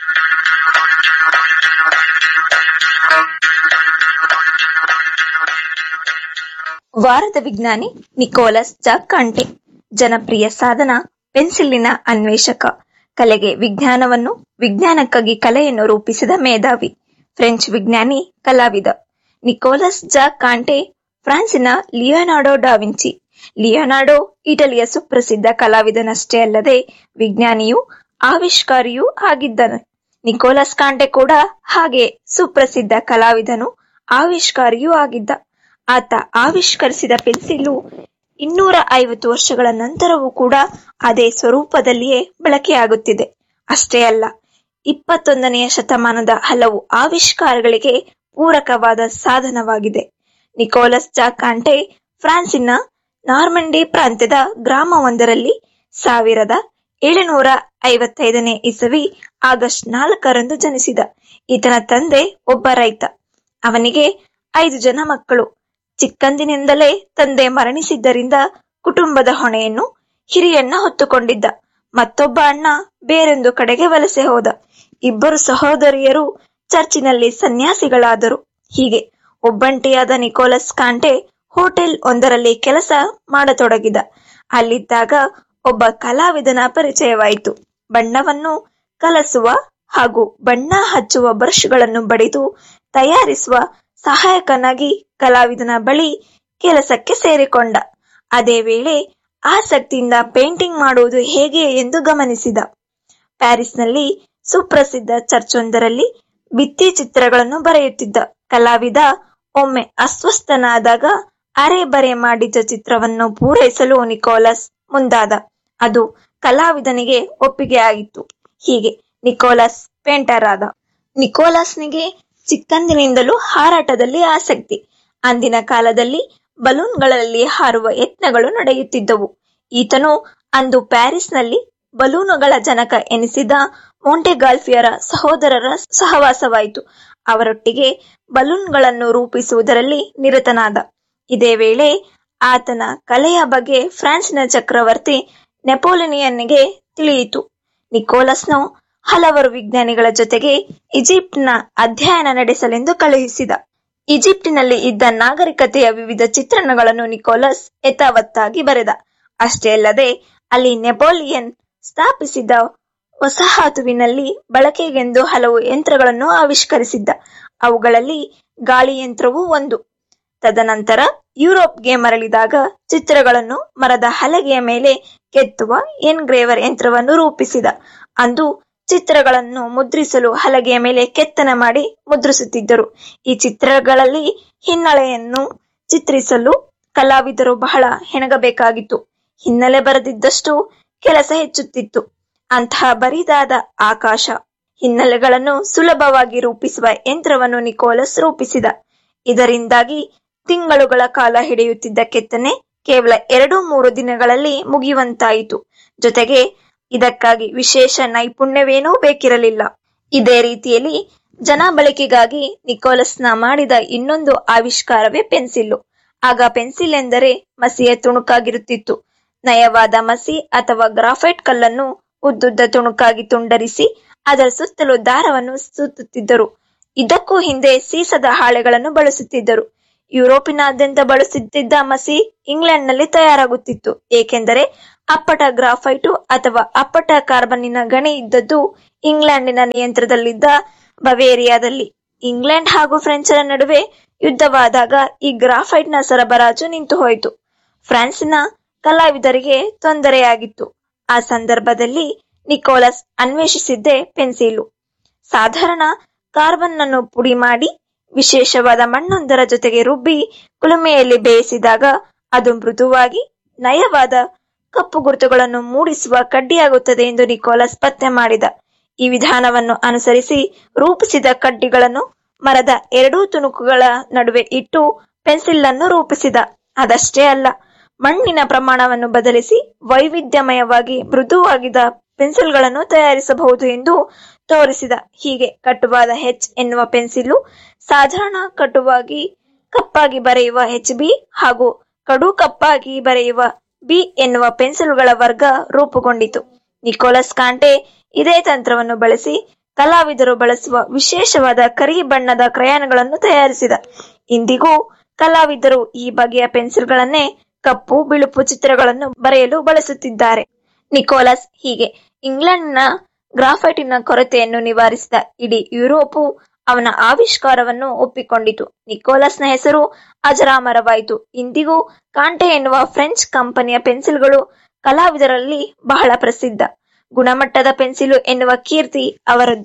ವಾರದ ವಿಜ್ಞಾನಿ ನಿಕೋಲಸ್ ಜಾಕಾಂಟೆ ಜನಪ್ರಿಯ ಸಾಧನ ಪೆನ್ಸಿಲಿನ ಅನ್ವೇಷಕ ಕಲೆಗೆ ವಿಜ್ಞಾನವನ್ನು ವಿಜ್ಞಾನಕ್ಕಾಗಿ ಕಲೆಯನ್ನು ರೂಪಿಸಿದ ಮೇಧಾವಿ ಫ್ರೆಂಚ್ ವಿಜ್ಞಾನಿ ಕಲಾವಿದ ನಿಕೋಲಸ್ ಜಾ ಕಾಂಟೆ ಫ್ರಾನ್ಸಿನ ಲಿಯೋನಾರ್ಡೋ ಡಾವಿಂಚಿ ಲಿಯೋನಾರ್ಡೋ ಇಟಲಿಯ ಸುಪ್ರಸಿದ್ಧ ಕಲಾವಿದನಷ್ಟೇ ಅಲ್ಲದೆ ವಿಜ್ಞಾನಿಯೂ ಆವಿಷ್ಕಾರಿಯೂ ಆಗಿದ್ದಾನೆ ನಿಕೋಲಸ್ ಕಾಂಟೆ ಕೂಡ ಹಾಗೆ ಸುಪ್ರಸಿದ್ಧ ಕಲಾವಿದನು ಆವಿಷ್ಕಾರಿಯೂ ಆಗಿದ್ದ ಆತ ಆವಿಷ್ಕರಿಸಿದ ಪೆನ್ಸಿಲು ಇನ್ನೂರ ಐವತ್ತು ವರ್ಷಗಳ ನಂತರವೂ ಕೂಡ ಅದೇ ಸ್ವರೂಪದಲ್ಲಿಯೇ ಬಳಕೆಯಾಗುತ್ತಿದೆ ಅಷ್ಟೇ ಅಲ್ಲ ಇಪ್ಪತ್ತೊಂದನೆಯ ಶತಮಾನದ ಹಲವು ಆವಿಷ್ಕಾರಗಳಿಗೆ ಪೂರಕವಾದ ಸಾಧನವಾಗಿದೆ ನಿಕೋಲಸ್ ಜಾಕಾಂಟೆ ಫ್ರಾನ್ಸಿನ ನಾರ್ಮಂಡಿ ಪ್ರಾಂತ್ಯದ ಗ್ರಾಮವೊಂದರಲ್ಲಿ ಸಾವಿರದ ಏಳುನೂರ ಐವತ್ತೈದನೇ ಇಸವಿ ಆಗಸ್ಟ್ ನಾಲ್ಕರಂದು ಜನಿಸಿದ ಈತನ ತಂದೆ ಒಬ್ಬ ರೈತ ಅವನಿಗೆ ಐದು ಜನ ಮಕ್ಕಳು ಚಿಕ್ಕಂದಿನಿಂದಲೇ ತಂದೆ ಮರಣಿಸಿದ್ದರಿಂದ ಕುಟುಂಬದ ಹೊಣೆಯನ್ನು ಹಿರಿಯಣ್ಣ ಹೊತ್ತುಕೊಂಡಿದ್ದ ಮತ್ತೊಬ್ಬ ಅಣ್ಣ ಬೇರೊಂದು ಕಡೆಗೆ ವಲಸೆ ಹೋದ ಇಬ್ಬರು ಸಹೋದರಿಯರು ಚರ್ಚಿನಲ್ಲಿ ಸನ್ಯಾಸಿಗಳಾದರು ಹೀಗೆ ಒಬ್ಬಂಟಿಯಾದ ನಿಕೋಲಸ್ ಕಾಂಟೆ ಹೋಟೆಲ್ ಒಂದರಲ್ಲಿ ಕೆಲಸ ಮಾಡತೊಡಗಿದ ಅಲ್ಲಿದ್ದಾಗ ಒಬ್ಬ ಕಲಾವಿದನ ಪರಿಚಯವಾಯಿತು ಬಣ್ಣವನ್ನು ಕಲಸುವ ಹಾಗೂ ಬಣ್ಣ ಹಚ್ಚುವ ಬ್ರಷ್ಗಳನ್ನು ಬಡಿದು ತಯಾರಿಸುವ ಸಹಾಯಕನಾಗಿ ಕಲಾವಿದನ ಬಳಿ ಕೆಲಸಕ್ಕೆ ಸೇರಿಕೊಂಡ ಅದೇ ವೇಳೆ ಆಸಕ್ತಿಯಿಂದ ಪೇಂಟಿಂಗ್ ಮಾಡುವುದು ಹೇಗೆ ಎಂದು ಗಮನಿಸಿದ ಪ್ಯಾರಿಸ್ನಲ್ಲಿ ಸುಪ್ರಸಿದ್ಧ ಚರ್ಚೊಂದರಲ್ಲಿ ಭಿತ್ತಿ ಚಿತ್ರಗಳನ್ನು ಬರೆಯುತ್ತಿದ್ದ ಕಲಾವಿದ ಒಮ್ಮೆ ಅಸ್ವಸ್ಥನಾದಾಗ ಅರೆ ಬರೆ ಮಾಡಿದ್ದ ಚಿತ್ರವನ್ನು ಪೂರೈಸಲು ನಿಕೋಲಸ್ ಮುಂದಾದ ಅದು ಕಲಾವಿದನಿಗೆ ಒಪ್ಪಿಗೆ ಆಗಿತ್ತು ಹೀಗೆ ನಿಕೋಲಸ್ ಪೇಂಟರ್ ಆದ ನಿಕೋಲಸ್ನಿಗೆ ಚಿಕ್ಕಂದಿನಿಂದಲೂ ಹಾರಾಟದಲ್ಲಿ ಆಸಕ್ತಿ ಅಂದಿನ ಕಾಲದಲ್ಲಿ ಬಲೂನ್ಗಳಲ್ಲಿ ಹಾರುವ ಯತ್ನಗಳು ನಡೆಯುತ್ತಿದ್ದವು ಈತನು ಅಂದು ಪ್ಯಾರಿಸ್ನಲ್ಲಿ ಬಲೂನುಗಳ ಜನಕ ಎನಿಸಿದ ಮೊಂಟೆಗಾಲ್ಫಿಯರ ಸಹೋದರರ ಸಹವಾಸವಾಯಿತು ಅವರೊಟ್ಟಿಗೆ ಬಲೂನ್ಗಳನ್ನು ರೂಪಿಸುವುದರಲ್ಲಿ ನಿರತನಾದ ಇದೇ ವೇಳೆ ಆತನ ಕಲೆಯ ಬಗ್ಗೆ ಫ್ರಾನ್ಸಿನ ಚಕ್ರವರ್ತಿ ನೆಪೋಲಿಯನ್ನಿಗೆ ತಿಳಿಯಿತು ನಿಕೋಲಸ್ನು ಹಲವರು ವಿಜ್ಞಾನಿಗಳ ಜೊತೆಗೆ ಈಜಿಪ್ಟ್ನ ಅಧ್ಯಯನ ನಡೆಸಲೆಂದು ಕಳುಹಿಸಿದ ಈಜಿಪ್ಟಿನಲ್ಲಿ ಇದ್ದ ನಾಗರಿಕತೆಯ ವಿವಿಧ ಚಿತ್ರಣಗಳನ್ನು ನಿಕೋಲಸ್ ಯಥಾವತ್ತಾಗಿ ಬರೆದ ಅಷ್ಟೇ ಅಲ್ಲದೆ ಅಲ್ಲಿ ನೆಪೋಲಿಯನ್ ಸ್ಥಾಪಿಸಿದ ವಸಾಹತುವಿನಲ್ಲಿ ಬಳಕೆಗೆಂದು ಹಲವು ಯಂತ್ರಗಳನ್ನು ಆವಿಷ್ಕರಿಸಿದ್ದ ಅವುಗಳಲ್ಲಿ ಗಾಳಿ ಯಂತ್ರವೂ ಒಂದು ತದನಂತರ ಯುರೋಪ್ಗೆ ಮರಳಿದಾಗ ಚಿತ್ರಗಳನ್ನು ಮರದ ಹಲಗೆಯ ಮೇಲೆ ಕೆತ್ತುವ ಎನ್ಗ್ರೇವರ್ ಯಂತ್ರವನ್ನು ರೂಪಿಸಿದ ಅಂದು ಚಿತ್ರಗಳನ್ನು ಮುದ್ರಿಸಲು ಹಲಗೆಯ ಮೇಲೆ ಕೆತ್ತನೆ ಮಾಡಿ ಮುದ್ರಿಸುತ್ತಿದ್ದರು ಈ ಚಿತ್ರಗಳಲ್ಲಿ ಹಿನ್ನೆಲೆಯನ್ನು ಚಿತ್ರಿಸಲು ಕಲಾವಿದರು ಬಹಳ ಹೆಣಗಬೇಕಾಗಿತ್ತು ಹಿನ್ನೆಲೆ ಬರದಿದ್ದಷ್ಟು ಕೆಲಸ ಹೆಚ್ಚುತ್ತಿತ್ತು ಅಂತಹ ಬರಿದಾದ ಆಕಾಶ ಹಿನ್ನೆಲೆಗಳನ್ನು ಸುಲಭವಾಗಿ ರೂಪಿಸುವ ಯಂತ್ರವನ್ನು ನಿಕೋಲಸ್ ರೂಪಿಸಿದ ಇದರಿಂದಾಗಿ ತಿಂಗಳುಗಳ ಕಾಲ ಹಿಡಿಯುತ್ತಿದ್ದ ಕೆತ್ತನೆ ಕೇವಲ ಎರಡು ಮೂರು ದಿನಗಳಲ್ಲಿ ಮುಗಿಯುವಂತಾಯಿತು ಜೊತೆಗೆ ಇದಕ್ಕಾಗಿ ವಿಶೇಷ ನೈಪುಣ್ಯವೇನೂ ಬೇಕಿರಲಿಲ್ಲ ಇದೇ ರೀತಿಯಲ್ಲಿ ಜನ ಬಳಕೆಗಾಗಿ ನಿಕೋಲಸ್ನ ಮಾಡಿದ ಇನ್ನೊಂದು ಆವಿಷ್ಕಾರವೇ ಪೆನ್ಸಿಲ್ಲು ಆಗ ಪೆನ್ಸಿಲ್ ಎಂದರೆ ಮಸಿಯ ತುಣುಕಾಗಿರುತ್ತಿತ್ತು ನಯವಾದ ಮಸಿ ಅಥವಾ ಗ್ರಾಫೈಟ್ ಕಲ್ಲನ್ನು ಉದ್ದುದ್ದ ತುಣುಕಾಗಿ ತುಂಡರಿಸಿ ಅದರ ಸುತ್ತಲೂ ದಾರವನ್ನು ಸುತ್ತುತ್ತಿದ್ದರು ಇದಕ್ಕೂ ಹಿಂದೆ ಸೀಸದ ಹಾಳೆಗಳನ್ನು ಬಳಸುತ್ತಿದ್ದರು ಯುರೋಪಿನಾದ್ಯಂತ ಬಳಸುತ್ತಿದ್ದ ಮಸಿ ಇಂಗ್ಲೆಂಡ್ನಲ್ಲಿ ತಯಾರಾಗುತ್ತಿತ್ತು ಏಕೆಂದರೆ ಅಪ್ಪಟ ಗ್ರಾಫೈಟು ಅಥವಾ ಅಪ್ಪಟ ಕಾರ್ಬನ್ನಿನ ಗಣಿ ಇದ್ದದ್ದು ಇಂಗ್ಲೆಂಡಿನ ನಿಯಂತ್ರಣದಲ್ಲಿದ್ದ ಬವೇರಿಯಾದಲ್ಲಿ ಇಂಗ್ಲೆಂಡ್ ಹಾಗೂ ಫ್ರೆಂಚರ ನಡುವೆ ಯುದ್ಧವಾದಾಗ ಈ ಗ್ರಾಫೈಟ್ನ ಸರಬರಾಜು ನಿಂತು ಹೋಯಿತು ಫ್ರಾನ್ಸಿನ ಕಲಾವಿದರಿಗೆ ತೊಂದರೆಯಾಗಿತ್ತು ಆ ಸಂದರ್ಭದಲ್ಲಿ ನಿಕೋಲಸ್ ಅನ್ವೇಷಿಸಿದ್ದೇ ಪೆನ್ಸಿಲು ಸಾಧಾರಣ ಕಾರ್ಬನ್ ಅನ್ನು ಪುಡಿ ಮಾಡಿ ವಿಶೇಷವಾದ ಮಣ್ಣೊಂದರ ಜೊತೆಗೆ ರುಬ್ಬಿ ಕುಲುಮೆಯಲ್ಲಿ ಬೇಯಿಸಿದಾಗ ಅದು ಮೃದುವಾಗಿ ನಯವಾದ ಕಪ್ಪು ಗುರುತುಗಳನ್ನು ಮೂಡಿಸುವ ಕಡ್ಡಿಯಾಗುತ್ತದೆ ಎಂದು ನಿಕೋಲಸ್ ಪತ್ತೆ ಮಾಡಿದ ಈ ವಿಧಾನವನ್ನು ಅನುಸರಿಸಿ ರೂಪಿಸಿದ ಕಡ್ಡಿಗಳನ್ನು ಮರದ ಎರಡೂ ತುಣುಕುಗಳ ನಡುವೆ ಇಟ್ಟು ಪೆನ್ಸಿಲ್ ಅನ್ನು ರೂಪಿಸಿದ ಅದಷ್ಟೇ ಅಲ್ಲ ಮಣ್ಣಿನ ಪ್ರಮಾಣವನ್ನು ಬದಲಿಸಿ ವೈವಿಧ್ಯಮಯವಾಗಿ ಮೃದುವಾಗಿದ್ದ ಪೆನ್ಸಿಲ್ಗಳನ್ನು ತಯಾರಿಸಬಹುದು ಎಂದು ತೋರಿಸಿದ ಹೀಗೆ ಕಟುವಾದ ಹೆಚ್ ಎನ್ನುವ ಪೆನ್ಸಿಲು ಸಾಧಾರಣ ಕಟುವಾಗಿ ಕಪ್ಪಾಗಿ ಬರೆಯುವ ಎಚ್ ಬಿ ಹಾಗೂ ಕಡು ಕಪ್ಪಾಗಿ ಬರೆಯುವ ಬಿ ಎನ್ನುವ ಪೆನ್ಸಿಲುಗಳ ವರ್ಗ ರೂಪುಗೊಂಡಿತು ನಿಕೋಲಸ್ ಕಾಂಟೆ ಇದೇ ತಂತ್ರವನ್ನು ಬಳಸಿ ಕಲಾವಿದರು ಬಳಸುವ ವಿಶೇಷವಾದ ಕರಿ ಬಣ್ಣದ ಕ್ರಯಾನ್ಗಳನ್ನು ತಯಾರಿಸಿದ ಇಂದಿಗೂ ಕಲಾವಿದರು ಈ ಬಗೆಯ ಪೆನ್ಸಿಲ್ಗಳನ್ನೇ ಕಪ್ಪು ಬಿಳುಪು ಚಿತ್ರಗಳನ್ನು ಬರೆಯಲು ಬಳಸುತ್ತಿದ್ದಾರೆ ನಿಕೋಲಸ್ ಹೀಗೆ ಇಂಗ್ಲೆಂಡ್ನ ಗ್ರಾಫೈಟಿನ ಕೊರತೆಯನ್ನು ನಿವಾರಿಸಿದ ಇಡೀ ಯುರೋಪು ಅವನ ಆವಿಷ್ಕಾರವನ್ನು ಒಪ್ಪಿಕೊಂಡಿತು ನಿಕೋಲಸ್ನ ಹೆಸರು ಅಜರಾಮರವಾಯಿತು ಇಂದಿಗೂ ಕಾಂಟೆ ಎನ್ನುವ ಫ್ರೆಂಚ್ ಕಂಪನಿಯ ಪೆನ್ಸಿಲ್ಗಳು ಕಲಾವಿದರಲ್ಲಿ ಬಹಳ ಪ್ರಸಿದ್ಧ ಗುಣಮಟ್ಟದ ಪೆನ್ಸಿಲು ಎನ್ನುವ ಕೀರ್ತಿ ಅವರದ್ದು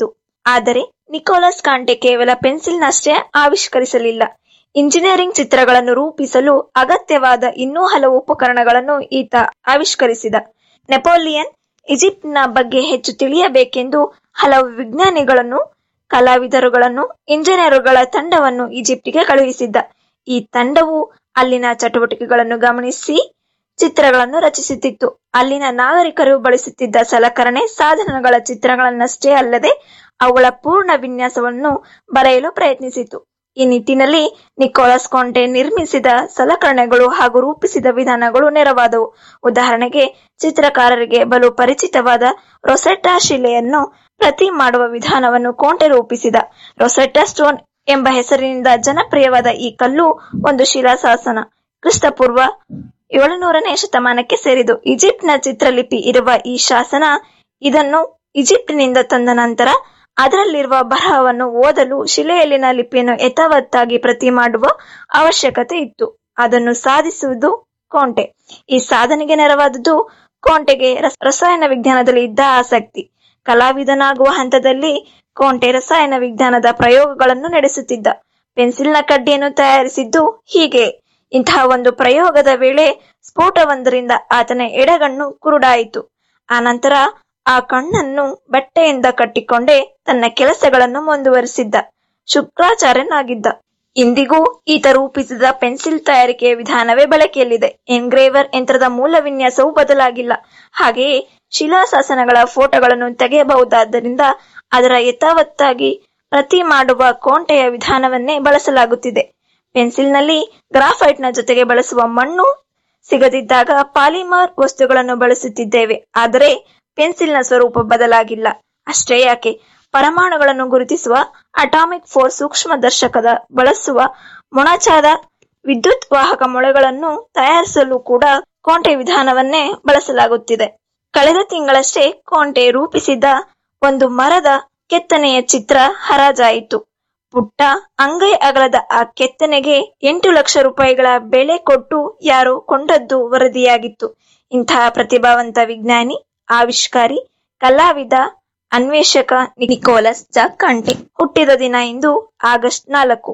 ಆದರೆ ನಿಕೋಲಸ್ ಕಾಂಟೆ ಕೇವಲ ಪೆನ್ಸಿಲ್ನಷ್ಟೇ ಆವಿಷ್ಕರಿಸಲಿಲ್ಲ ಇಂಜಿನಿಯರಿಂಗ್ ಚಿತ್ರಗಳನ್ನು ರೂಪಿಸಲು ಅಗತ್ಯವಾದ ಇನ್ನೂ ಹಲವು ಉಪಕರಣಗಳನ್ನು ಈತ ಆವಿಷ್ಕರಿಸಿದ ನೆಪೋಲಿಯನ್ ಈಜಿಪ್ಟ್ನ ಬಗ್ಗೆ ಹೆಚ್ಚು ತಿಳಿಯಬೇಕೆಂದು ಹಲವು ವಿಜ್ಞಾನಿಗಳನ್ನು ಕಲಾವಿದರುಗಳನ್ನು ಇಂಜಿನಿಯರುಗಳ ತಂಡವನ್ನು ಈಜಿಪ್ಟಿಗೆ ಕಳುಹಿಸಿದ್ದ ಈ ತಂಡವು ಅಲ್ಲಿನ ಚಟುವಟಿಕೆಗಳನ್ನು ಗಮನಿಸಿ ಚಿತ್ರಗಳನ್ನು ರಚಿಸುತ್ತಿತ್ತು ಅಲ್ಲಿನ ನಾಗರಿಕರು ಬಳಸುತ್ತಿದ್ದ ಸಲಕರಣೆ ಸಾಧನಗಳ ಚಿತ್ರಗಳನ್ನಷ್ಟೇ ಅಲ್ಲದೆ ಅವುಗಳ ಪೂರ್ಣ ವಿನ್ಯಾಸವನ್ನು ಬರೆಯಲು ಪ್ರಯತ್ನಿಸಿತು ಈ ನಿಟ್ಟಿನಲ್ಲಿ ನಿಕೋಲಸ್ ಕಾಂಟೆ ನಿರ್ಮಿಸಿದ ಸಲಕರಣೆಗಳು ಹಾಗೂ ರೂಪಿಸಿದ ವಿಧಾನಗಳು ನೆರವಾದವು ಉದಾಹರಣೆಗೆ ಚಿತ್ರಕಾರರಿಗೆ ಬಲು ಪರಿಚಿತವಾದ ರೊಸೆಟ್ಟಾ ಶಿಲೆಯನ್ನು ಪ್ರತಿ ಮಾಡುವ ವಿಧಾನವನ್ನು ಕೋಂಟೆ ರೂಪಿಸಿದ ರೊಸೆಟ್ಟಾ ಸ್ಟೋನ್ ಎಂಬ ಹೆಸರಿನಿಂದ ಜನಪ್ರಿಯವಾದ ಈ ಕಲ್ಲು ಒಂದು ಶಿಲಾಶಾಸನ ಕ್ರಿಸ್ತಪೂರ್ವ ಏಳುನೂರನೇ ಶತಮಾನಕ್ಕೆ ಸೇರಿದು ಈಜಿಪ್ಟ್ನ ಚಿತ್ರಲಿಪಿ ಇರುವ ಈ ಶಾಸನ ಇದನ್ನು ಈಜಿಪ್ಟಿನಿಂದ ತಂದ ನಂತರ ಅದರಲ್ಲಿರುವ ಬರಹವನ್ನು ಓದಲು ಶಿಲೆಯಲ್ಲಿನ ಲಿಪಿಯನ್ನು ಯಥಾವತ್ತಾಗಿ ಪ್ರತಿ ಮಾಡುವ ಅವಶ್ಯಕತೆ ಇತ್ತು ಅದನ್ನು ಸಾಧಿಸುವುದು ಕೋಂಟೆ ಈ ಸಾಧನೆಗೆ ನೆರವಾದುದು ಕೋಂಟೆಗೆ ರಸ- ರಸಾಯನ ವಿಜ್ಞಾನದಲ್ಲಿ ಇದ್ದ ಆಸಕ್ತಿ ಕಲಾವಿದನಾಗುವ ಹಂತದಲ್ಲಿ ಕೋಂಟೆ ರಸಾಯನ ವಿಜ್ಞಾನದ ಪ್ರಯೋಗಗಳನ್ನು ನಡೆಸುತ್ತಿದ್ದ ಪೆನ್ಸಿಲ್ನ ಕಡ್ಡಿಯನ್ನು ತಯಾರಿಸಿದ್ದು ಹೀಗೆ ಇಂತಹ ಒಂದು ಪ್ರಯೋಗದ ವೇಳೆ ಸ್ಫೋಟವೊಂದರಿಂದ ಆತನ ಎಡಗಣ್ಣು ಕುರುಡಾಯಿತು ಆನಂತರ ಆ ಕಣ್ಣನ್ನು ಬಟ್ಟೆಯಿಂದ ಕಟ್ಟಿಕೊಂಡೇ ತನ್ನ ಕೆಲಸಗಳನ್ನು ಮುಂದುವರಿಸಿದ್ದ ಶುಕ್ರಾಚಾರ್ಯನಾಗಿದ್ದ ಇಂದಿಗೂ ಈತ ರೂಪಿಸಿದ ಪೆನ್ಸಿಲ್ ತಯಾರಿಕೆಯ ವಿಧಾನವೇ ಬಳಕೆಯಲ್ಲಿದೆ ಎನ್ಗ್ರೇವರ್ ಯಂತ್ರದ ಮೂಲ ವಿನ್ಯಾಸವು ಬದಲಾಗಿಲ್ಲ ಹಾಗೆಯೇ ಶಿಲಾಶಾಸನಗಳ ಫೋಟೋಗಳನ್ನು ತೆಗೆಯಬಹುದಾದ್ದರಿಂದ ಅದರ ಯಥಾವತ್ತಾಗಿ ಪ್ರತಿ ಮಾಡುವ ಕೋಂಟೆಯ ವಿಧಾನವನ್ನೇ ಬಳಸಲಾಗುತ್ತಿದೆ ಪೆನ್ಸಿಲ್ನಲ್ಲಿ ಗ್ರಾಫೈಟ್ನ ಜೊತೆಗೆ ಬಳಸುವ ಮಣ್ಣು ಸಿಗದಿದ್ದಾಗ ಪಾಲಿಮರ್ ವಸ್ತುಗಳನ್ನು ಬಳಸುತ್ತಿದ್ದೇವೆ ಆದರೆ ಪೆನ್ಸಿಲ್ನ ಸ್ವರೂಪ ಬದಲಾಗಿಲ್ಲ ಅಷ್ಟೇ ಯಾಕೆ ಪರಮಾಣುಗಳನ್ನು ಗುರುತಿಸುವ ಅಟಾಮಿಕ್ ಫೋರ್ಸ್ ಸೂಕ್ಷ್ಮದರ್ಶಕದ ಬಳಸುವ ಮೊಣಚಾದ ವಿದ್ಯುತ್ ವಾಹಕ ಮೊಳೆಗಳನ್ನು ತಯಾರಿಸಲು ಕೂಡ ಕೋಂಟೆ ವಿಧಾನವನ್ನೇ ಬಳಸಲಾಗುತ್ತಿದೆ ಕಳೆದ ತಿಂಗಳಷ್ಟೇ ಕೋಂಟೆ ರೂಪಿಸಿದ ಒಂದು ಮರದ ಕೆತ್ತನೆಯ ಚಿತ್ರ ಹರಾಜಾಯಿತು ಪುಟ್ಟ ಅಂಗೈ ಅಗಲದ ಆ ಕೆತ್ತನೆಗೆ ಎಂಟು ಲಕ್ಷ ರೂಪಾಯಿಗಳ ಬೆಲೆ ಕೊಟ್ಟು ಯಾರೋ ಕೊಂಡದ್ದು ವರದಿಯಾಗಿತ್ತು ಇಂತಹ ಪ್ರತಿಭಾವಂತ ವಿಜ್ಞಾನಿ ಆವಿಷ್ಕಾರಿ ಕಲಾವಿದ ಅನ್ವೇಷಕ ನಿಕೋಲಸ್ ಜಾಕಾಂಟೆ ಹುಟ್ಟಿದ ದಿನ ಇಂದು ಆಗಸ್ಟ್ ನಾಲ್ಕು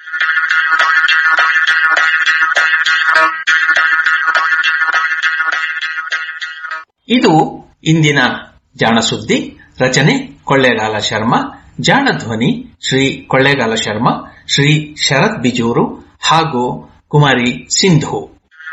ಇದು ಇಂದಿನ ಜಾಣ ಸುದ್ದಿ ರಚನೆ ಕೊಳ್ಳೇಗಾಲ ಶರ್ಮಾ ಜಾಣ ಧ್ವನಿ ಶ್ರೀ ಕೊಳ್ಳೇಗಾಲ ಶರ್ಮಾ ಶ್ರೀ ಶರತ್ ಬಿಜೂರು ಹಾಗೂ ಕುಮಾರಿ ಸಿಂಧು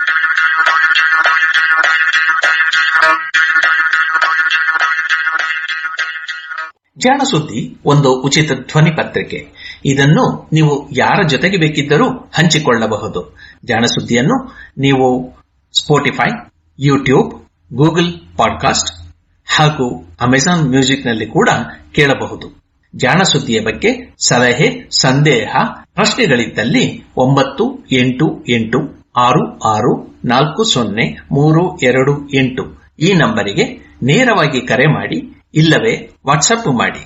ಜಾಣ ಸುದ್ದಿ ಒಂದು ಉಚಿತ ಧ್ವನಿ ಪತ್ರಿಕೆ ಇದನ್ನು ನೀವು ಯಾರ ಜೊತೆಗೆ ಬೇಕಿದ್ದರೂ ಹಂಚಿಕೊಳ್ಳಬಹುದು ಜಾಣ ಸುದ್ದಿಯನ್ನು ನೀವು ಸ್ಪೋಟಿಫೈ ಯೂಟ್ಯೂಬ್ ಗೂಗಲ್ ಪಾಡ್ಕಾಸ್ಟ್ ಹಾಗೂ ಅಮೆಜಾನ್ ಮ್ಯೂಸಿಕ್ನಲ್ಲಿ ಕೂಡ ಕೇಳಬಹುದು ಜಾಣ ಸುದ್ದಿಯ ಬಗ್ಗೆ ಸಲಹೆ ಸಂದೇಹ ಪ್ರಶ್ನೆಗಳಿದ್ದಲ್ಲಿ ಒಂಬತ್ತು ಎಂಟು ಎಂಟು ಆರು ಆರು ನಾಲ್ಕು ಸೊನ್ನೆ ಮೂರು ಎರಡು ಎಂಟು ಈ ನಂಬರಿಗೆ ನೇರವಾಗಿ ಕರೆ ಮಾಡಿ ಇಲ್ಲವೇ ವಾಟ್ಸಪ್ ಮಾಡಿ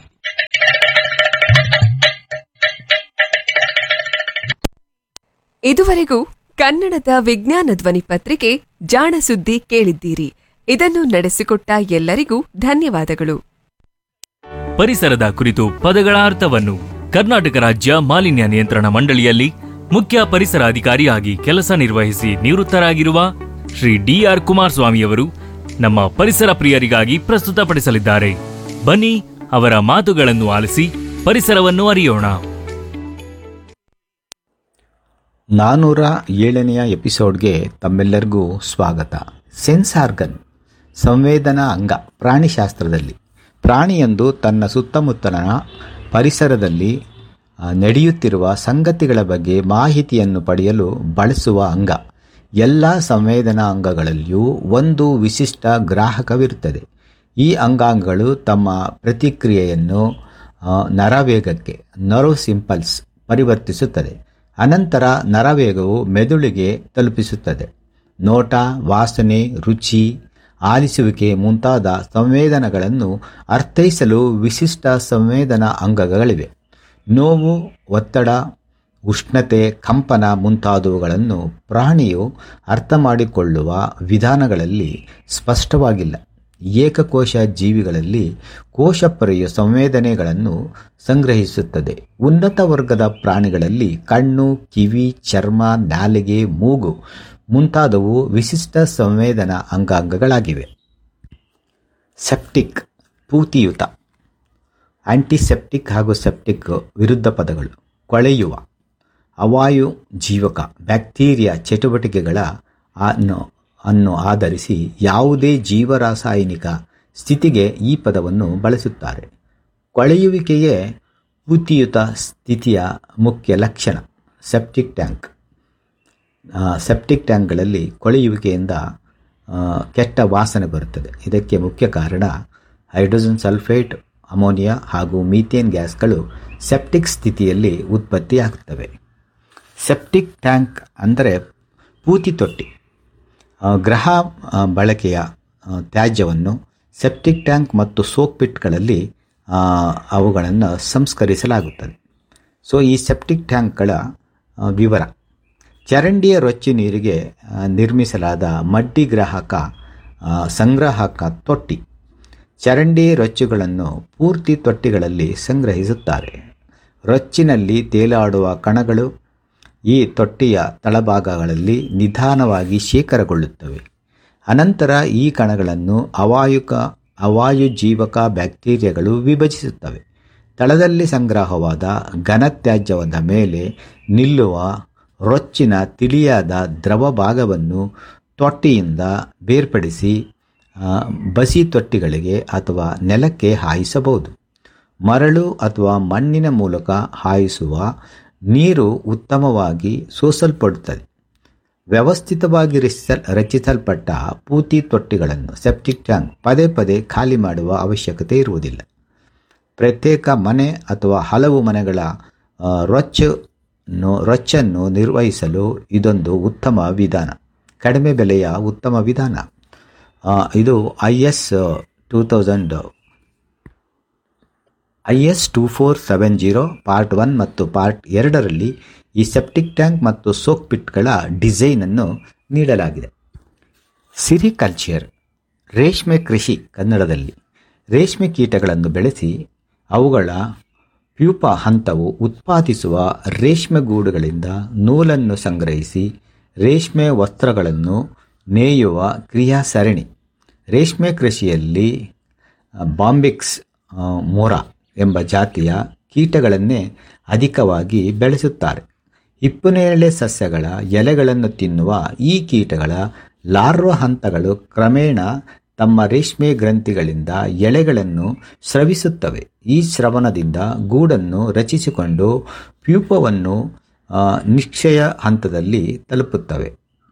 ಇದುವರೆಗೂ ಕನ್ನಡದ ವಿಜ್ಞಾನ ಧ್ವನಿ ಪತ್ರಿಕೆ ಜಾಣ ಸುದ್ದಿ ಕೇಳಿದ್ದೀರಿ ಇದನ್ನು ನಡೆಸಿಕೊಟ್ಟ ಎಲ್ಲರಿಗೂ ಧನ್ಯವಾದಗಳು ಪರಿಸರದ ಕುರಿತು ಪದಗಳ ಅರ್ಥವನ್ನು ಕರ್ನಾಟಕ ರಾಜ್ಯ ಮಾಲಿನ್ಯ ನಿಯಂತ್ರಣ ಮಂಡಳಿಯಲ್ಲಿ ಮುಖ್ಯ ಪರಿಸರ ಅಧಿಕಾರಿಯಾಗಿ ಕೆಲಸ ನಿರ್ವಹಿಸಿ ನಿವೃತ್ತರಾಗಿರುವ ಶ್ರೀ ಡಿಆರ್ ಕುಮಾರಸ್ವಾಮಿಯವರು ನಮ್ಮ ಪರಿಸರ ಪ್ರಿಯರಿಗಾಗಿ ಪ್ರಸ್ತುತಪಡಿಸಲಿದ್ದಾರೆ ಬನ್ನಿ ಅವರ ಮಾತುಗಳನ್ನು ಆಲಿಸಿ ಪರಿಸರವನ್ನು ಅರಿಯೋಣ ನಾನ್ನೂರ ಏಳನೆಯ ಎಪಿಸೋಡ್ಗೆ ತಮ್ಮೆಲ್ಲರಿಗೂ ಸ್ವಾಗತ ಸೆನ್ಸ್ ಆರ್ಗನ್ ಸಂವೇದನಾ ಅಂಗ ಪ್ರಾಣಿಶಾಸ್ತ್ರದಲ್ಲಿ ಪ್ರಾಣಿಯೊಂದು ತನ್ನ ಸುತ್ತಮುತ್ತಲಿನ ಪರಿಸರದಲ್ಲಿ ಆ, ನಡೆಯುತ್ತಿರುವ ಸಂಗತಿಗಳ ಬಗ್ಗೆ ಮಾಹಿತಿಯನ್ನು ಪಡೆಯಲು ಬಳಸುವ ಅಂಗ ಎಲ್ಲ ಸಂವೇದನಾ ಅಂಗಗಳಲ್ಲಿಯೂ ಒಂದು ವಿಶಿಷ್ಟ ಗ್ರಾಹಕವಿರುತ್ತದೆ ಈ ಅಂಗಾಂಗಗಳು ತಮ್ಮ ಪ್ರತಿಕ್ರಿಯೆಯನ್ನು ಆ, ನರವೇಗಕ್ಕೆ ನರ್ವ್ ಸಿಂಪಲ್ಸ್ ಪರಿವರ್ತಿಸುತ್ತದೆ ಅನಂತರ ನರವೇಗವು ಮೆದುಳಿಗೆ ತಲುಪಿಸುತ್ತದೆ ನೋಟ ವಾಸನೆ ರುಚಿ ಆಲಿಸುವಿಕೆ ಮುಂತಾದ ಸಂವೇದನೆಗಳನ್ನು ಅರ್ಥೈಸಲು ವಿಶಿಷ್ಟ ಸಂವೇದನಾ ಅಂಗಗಳಿವೆ ನೋವು ಒತ್ತಡ ಉಷ್ಣತೆ ಕಂಪನ ಮುಂತಾದವುಗಳನ್ನು ಪ್ರಾಣಿಯು ಅರ್ಥ ಮಾಡಿಕೊಳ್ಳುವ ವಿಧಾನಗಳಲ್ಲಿ ಸ್ಪಷ್ಟವಾಗಿಲ್ಲ ಏಕಕೋಶ ಜೀವಿಗಳಲ್ಲಿ ಕೋಶಪೊರೆಯ ಸಂವೇದನೆಗಳನ್ನು ಸಂಗ್ರಹಿಸುತ್ತದೆ ಉನ್ನತ ವರ್ಗದ ಪ್ರಾಣಿಗಳಲ್ಲಿ ಕಣ್ಣು ಕಿವಿ ಚರ್ಮ ನಾಲಿಗೆ ಮೂಗು ಮುಂತಾದವು ವಿಶಿಷ್ಟ ಸಂವೇದನಾ ಅಂಗಾಂಗಗಳಾಗಿವೆ ಸೆಪ್ಟಿಕ್ ಪೂತಿಯುತ ಆಂಟಿಸೆಪ್ಟಿಕ್ ಹಾಗೂ ಸೆಪ್ಟಿಕ್ ವಿರುದ್ಧ ಪದಗಳು ಕೊಳೆಯುವ ಅವಾಯು ಜೀವಕ ಬ್ಯಾಕ್ಟೀರಿಯಾ ಚಟುವಟಿಕೆಗಳ ಅನ್ನು ಅನ್ನು ಆಧರಿಸಿ ಯಾವುದೇ ಜೀವರಾಸಾಯನಿಕ ಸ್ಥಿತಿಗೆ ಈ ಪದವನ್ನು ಬಳಸುತ್ತಾರೆ ಕೊಳೆಯುವಿಕೆಯೇ ಪೂತಿಯುತ ಸ್ಥಿತಿಯ ಮುಖ್ಯ ಲಕ್ಷಣ ಸೆಪ್ಟಿಕ್ ಟ್ಯಾಂಕ್ ಆ, ಸೆಪ್ಟಿಕ್ ಟ್ಯಾಂಕ್ಗಳಲ್ಲಿ ಕೊಳೆಯುವಿಕೆಯಿಂದ ಆ, ಕೆಟ್ಟ ವಾಸನೆ ಬರುತ್ತದೆ ಇದಕ್ಕೆ ಮುಖ್ಯ ಕಾರಣ ಹೈಡ್ರೋಜನ್ ಸಲ್ಫೇಟ್ ಅಮೋನಿಯಾ ಹಾಗೂ ಮೀಥೇನ್ ಗ್ಯಾಸ್ಗಳು ಸೆಪ್ಟಿಕ್ ಸ್ಥಿತಿಯಲ್ಲಿ ಉತ್ಪತ್ತಿಯಾಗುತ್ತವೆ ಸೆಪ್ಟಿಕ್ ಟ್ಯಾಂಕ್ ಅಂದರೆ ಪೂತಿ ತೊಟ್ಟಿ ಆ, ಗೃಹ ಆ, ಬಳಕೆಯ ಆ, ತ್ಯಾಜ್ಯವನ್ನು ಸೆಪ್ಟಿಕ್ ಟ್ಯಾಂಕ್ ಮತ್ತು ಸೋಪ್ ಪಿಟ್ಗಳಲ್ಲಿ ಅವುಗಳನ್ನು ಸಂಸ್ಕರಿಸಲಾಗುತ್ತದೆ ಸೊ ಈ ಸೆಪ್ಟಿಕ್ ಟ್ಯಾಂಕ್ಗಳ ಆ, ವಿವರ ಚರಂಡಿಯ ರೊಚ್ಚಿ ನೀರಿಗೆ ಆ, ನಿರ್ಮಿಸಲಾದ ಮಡ್ಡಿ ಗ್ರಾಹಕ ಆ, ಸಂಗ್ರಾಹಕ ತೊಟ್ಟಿ ಚರಂಡಿ ರೊಚ್ಚುಗಳನ್ನು ಪೂರ್ತಿ ತೊಟ್ಟಿಗಳಲ್ಲಿ ಸಂಗ್ರಹಿಸುತ್ತಾರೆ ರೊಚ್ಚಿನಲ್ಲಿ ತೇಲಾಡುವ ಕಣಗಳು ಈ ತೊಟ್ಟಿಯ ತಳಭಾಗಗಳಲ್ಲಿ ನಿಧಾನವಾಗಿ ಶೇಖರಗೊಳ್ಳುತ್ತವೆ ಅನಂತರ ಈ ಕಣಗಳನ್ನು ಅವಾಯುಕ ಅವಾಯುಜೀವಕ ಬ್ಯಾಕ್ಟೀರಿಯಾಗಳು ವಿಭಜಿಸುತ್ತವೆ ತಳದಲ್ಲಿ ಸಂಗ್ರಹವಾದ ಘನತ್ಯಾಜ್ಯವಾದ ಮೇಲೆ ನಿಲ್ಲುವ ರೊಚ್ಚಿನ ತಿಳಿಯಾದ ದ್ರವ ಭಾಗವನ್ನು ತೊಟ್ಟಿಯಿಂದ ಬೇರ್ಪಡಿಸಿ ಆ, ಬಸಿ ತೊಟ್ಟಿಗಳಿಗೆ ಅಥವಾ ನೆಲಕ್ಕೆ ಹಾಯಿಸಬಹುದು ಮರಳು ಅಥವಾ ಮಣ್ಣಿನ ಮೂಲಕ ಹಾಯಿಸುವ ನೀರು ಉತ್ತಮವಾಗಿ ಸೋಸಲ್ಪಡುತ್ತದೆ ವ್ಯವಸ್ಥಿತವಾಗಿ ರಚಿಸಲ್ ರಚಿಸಲ್ಪಟ್ಟ ಪೂತಿ ತೊಟ್ಟಿಗಳನ್ನು ಸೆಪ್ಟಿಕ್ ಟ್ಯಾಂಕ್ ಪದೇ ಪದೇ ಖಾಲಿ ಮಾಡುವ ಅವಶ್ಯಕತೆ ಇರುವುದಿಲ್ಲ ಪ್ರತ್ಯೇಕ ಮನೆ ಅಥವಾ ಹಲವು ಮನೆಗಳ ಆ, ರೊಚ್ಚನ್ನು ರೊಚ್ಚನ್ನು ನಿರ್ವಹಿಸಲು ಇದೊಂದು ಉತ್ತಮ ವಿಧಾನ ಕಡಿಮೆ ಬೆಲೆಯ ಉತ್ತಮ ವಿಧಾನ ಆ, ಇದು I S two thousand I S two four seven zero part one ಮತ್ತು ಪಾರ್ಟ್ ಎರಡರಲ್ಲಿ ಈ ಸೆಪ್ಟಿಕ್ ಟ್ಯಾಂಕ್ ಮತ್ತು ಸೋಕ್ ಪಿಟ್ಗಳ ಡಿಸೈನನ್ನು ನೀಡಲಾಗಿದೆ ಸಿರಿಕಲ್ಚರ್ ರೇಷ್ಮೆ ಕೃಷಿ ಕನ್ನಡದಲ್ಲಿ ರೇಷ್ಮೆ ಕೀಟಗಳನ್ನು ಬೆಳೆಸಿ ಅವುಗಳ ಪ್ಯೂಪ ಹಂತವು ಉತ್ಪಾದಿಸುವ ರೇಷ್ಮೆ ಗೂಡುಗಳಿಂದ ನೂಲನ್ನು ಸಂಗ್ರಹಿಸಿ ರೇಷ್ಮೆ ವಸ್ತ್ರಗಳನ್ನು ನೇಯುವ ಕ್ರಿಯಾ ಸರಣಿ ರೇಷ್ಮೆ ಕೃಷಿಯಲ್ಲಿ ಆ, ಬಾಂಬಿಕ್ಸ್ ಆ, ಮೊರಾ ಎಂಬ ಜಾತಿಯ ಕೀಟಗಳನ್ನೇ ಅಧಿಕವಾಗಿ ಬೆಳೆಸುತ್ತಾರೆ ಹಿಪ್ಪುನೇರಳೆ ಸಸ್ಯಗಳ ಎಲೆಗಳನ್ನು ತಿನ್ನುವ ಈ ಕೀಟಗಳ ಲಾರ್ವ ಹಂತಗಳು ಕ್ರಮೇಣ ತಮ್ಮ ರೇಷ್ಮೆ ಗ್ರಂಥಿಗಳಿಂದ ಎಳೆಗಳನ್ನು ಸ್ರವಿಸುತ್ತವೆ ಈ ಸ್ರವಣದಿಂದ ಗೂಡನ್ನು ರಚಿಸಿಕೊಂಡು ಪ್ಯೂಪವನ್ನು ಆ, ನಿಕ್ಷಯ ಹಂತದಲ್ಲಿ ತಲುಪುತ್ತವೆ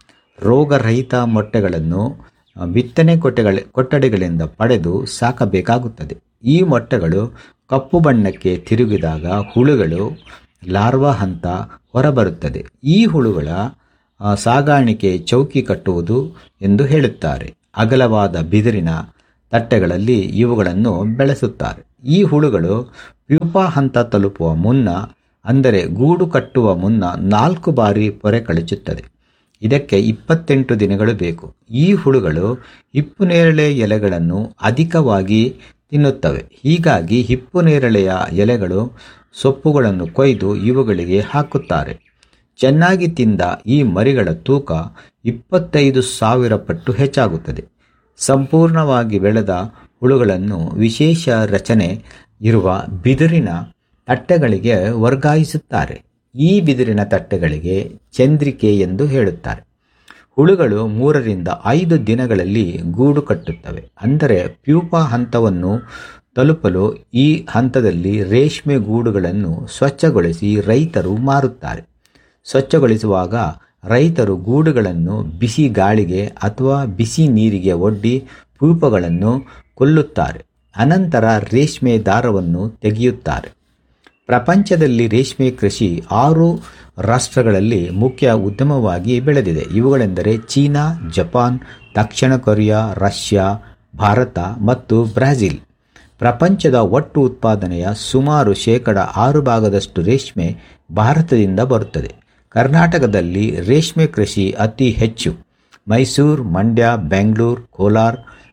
ರೋಗರಹಿತ ಮೊಟ್ಟೆಗಳನ್ನು ಆ, ಬಿತ್ತನೆ ಕೊಟ್ಟೆಗಳ ಕೊಠಡಿಗಳಿಂದ ಪಡೆದು ಸಾಕಬೇಕಾಗುತ್ತದೆ ಈ ಮೊಟ್ಟೆಗಳು ಕಪ್ಪು ಬಣ್ಣಕ್ಕೆ ತಿರುಗಿದಾಗ ಹುಳುಗಳು ಲಾರ್ವಾ ಹಂತ ಹೊರಬರುತ್ತದೆ ಈ ಹುಳುಗಳ ಆ, ಸಾಗಾಣಿಕೆ ಚೌಕಿ ಕಟ್ಟುವುದು ಎಂದು ಹೇಳುತ್ತಾರೆ ಅಗಲವಾದ ಬಿದಿರಿನ ತಟ್ಟೆಗಳಲ್ಲಿ ಇವುಗಳನ್ನು ಬೆಳೆಸುತ್ತಾರೆ ಈ ಹುಳುಗಳು ಪ್ಯೂಪಾ ಹಂತ ತಲುಪುವ ಮುನ್ನ ಅಂದರೆ ಗೂಡು ಕಟ್ಟುವ ಮುನ್ನ ನಾಲ್ಕು ಬಾರಿ ಪೊರೆ ಕಳಚುತ್ತದೆ ಇದಕ್ಕೆ ಇಪ್ಪತ್ತೆಂಟು ದಿನಗಳು ಬೇಕು ಈ ಹುಳುಗಳು ಹಿಪ್ಪುನೇರಳೆ ಎಲೆಗಳನ್ನು ಅಧಿಕವಾಗಿ ತಿನ್ನುತ್ತವೆ ಹೀಗಾಗಿ ಹಿಪ್ಪುನೇರಳೆಯ ಎಲೆಗಳು ಸೊಪ್ಪುಗಳನ್ನು ಕೊಯ್ದು ಇವುಗಳಿಗೆ ಹಾಕುತ್ತಾರೆ ಚೆನ್ನಾಗಿ ತಿಂದ ಈ ಮರಿಗಳ ತೂಕ ಇಪ್ಪತ್ತೈದು ಸಾವಿರ ಪಟ್ಟು ಹೆಚ್ಚಾಗುತ್ತದೆ ಸಂಪೂರ್ಣವಾಗಿ ಬೆಳೆದ ಹುಳುಗಳನ್ನು ವಿಶೇಷ ರಚನೆ ಇರುವ ಬಿದಿರಿನ ತಟ್ಟೆಗಳಿಗೆ ವರ್ಗಾಯಿಸುತ್ತಾರೆ ಈ ಬಿದಿರಿನ ತಟ್ಟೆಗಳಿಗೆ ಚಂದ್ರಿಕೆ ಎಂದು ಹೇಳುತ್ತಾರೆ ಹುಳುಗಳು ಮೂರರಿಂದ ಐದು ದಿನಗಳಲ್ಲಿ ಗೂಡು ಕಟ್ಟುತ್ತವೆ ಅಂದರೆ ಪ್ಯೂಪಾ ಹಂತವನ್ನು ತಲುಪಲು ಈ ಹಂತದಲ್ಲಿ ರೇಷ್ಮೆ ಗೂಡುಗಳನ್ನು ಸ್ವಚ್ಛಗೊಳಿಸಿ ರೈತರು ಮಾರುತ್ತಾರೆ ಸ್ವಚ್ಛಗೊಳಿಸುವಾಗ ರೈತರು ಗೂಡುಗಳನ್ನು ಬಿಸಿ ಗಾಳಿಗೆ ಅಥವಾ ಬಿಸಿ ನೀರಿಗೆ ಒಡ್ಡಿ ಪ್ಯೂಪಗಳನ್ನು ಕೊಲ್ಲುತ್ತಾರೆ ಅನಂತರ ರೇಷ್ಮೆ ದಾರವನ್ನು ತೆಗೆಯುತ್ತಾರೆ ಪ್ರಪಂಚದಲ್ಲಿ ರೇಷ್ಮೆ ಕೃಷಿ ಆರು ರಾಷ್ಟ್ರಗಳಲ್ಲಿ ಮುಖ್ಯ ಉದ್ಯಮವಾಗಿ ಬೆಳೆದಿದೆ ಇವುಗಳೆಂದರೆ ಚೀನಾ ಜಪಾನ್ ದಕ್ಷಿಣ ಕೊರಿಯಾ ರಷ್ಯಾ ಭಾರತ ಮತ್ತು ಬ್ರೆಜಿಲ್ ಪ್ರಪಂಚದ ಒಟ್ಟು ಉತ್ಪಾದನೆಯ ಸುಮಾರು ಶೇಕಡ ಆರು ಭಾಗದಷ್ಟು ರೇಷ್ಮೆ ಭಾರತದಿಂದ ಬರುತ್ತದೆ ಕರ್ನಾಟಕದಲ್ಲಿ ರೇಷ್ಮೆ ಕೃಷಿ ಅತಿ ಹೆಚ್ಚು ಮೈಸೂರು ಮಂಡ್ಯ ಬೆಂಗಳೂರು ಕೋಲಾರ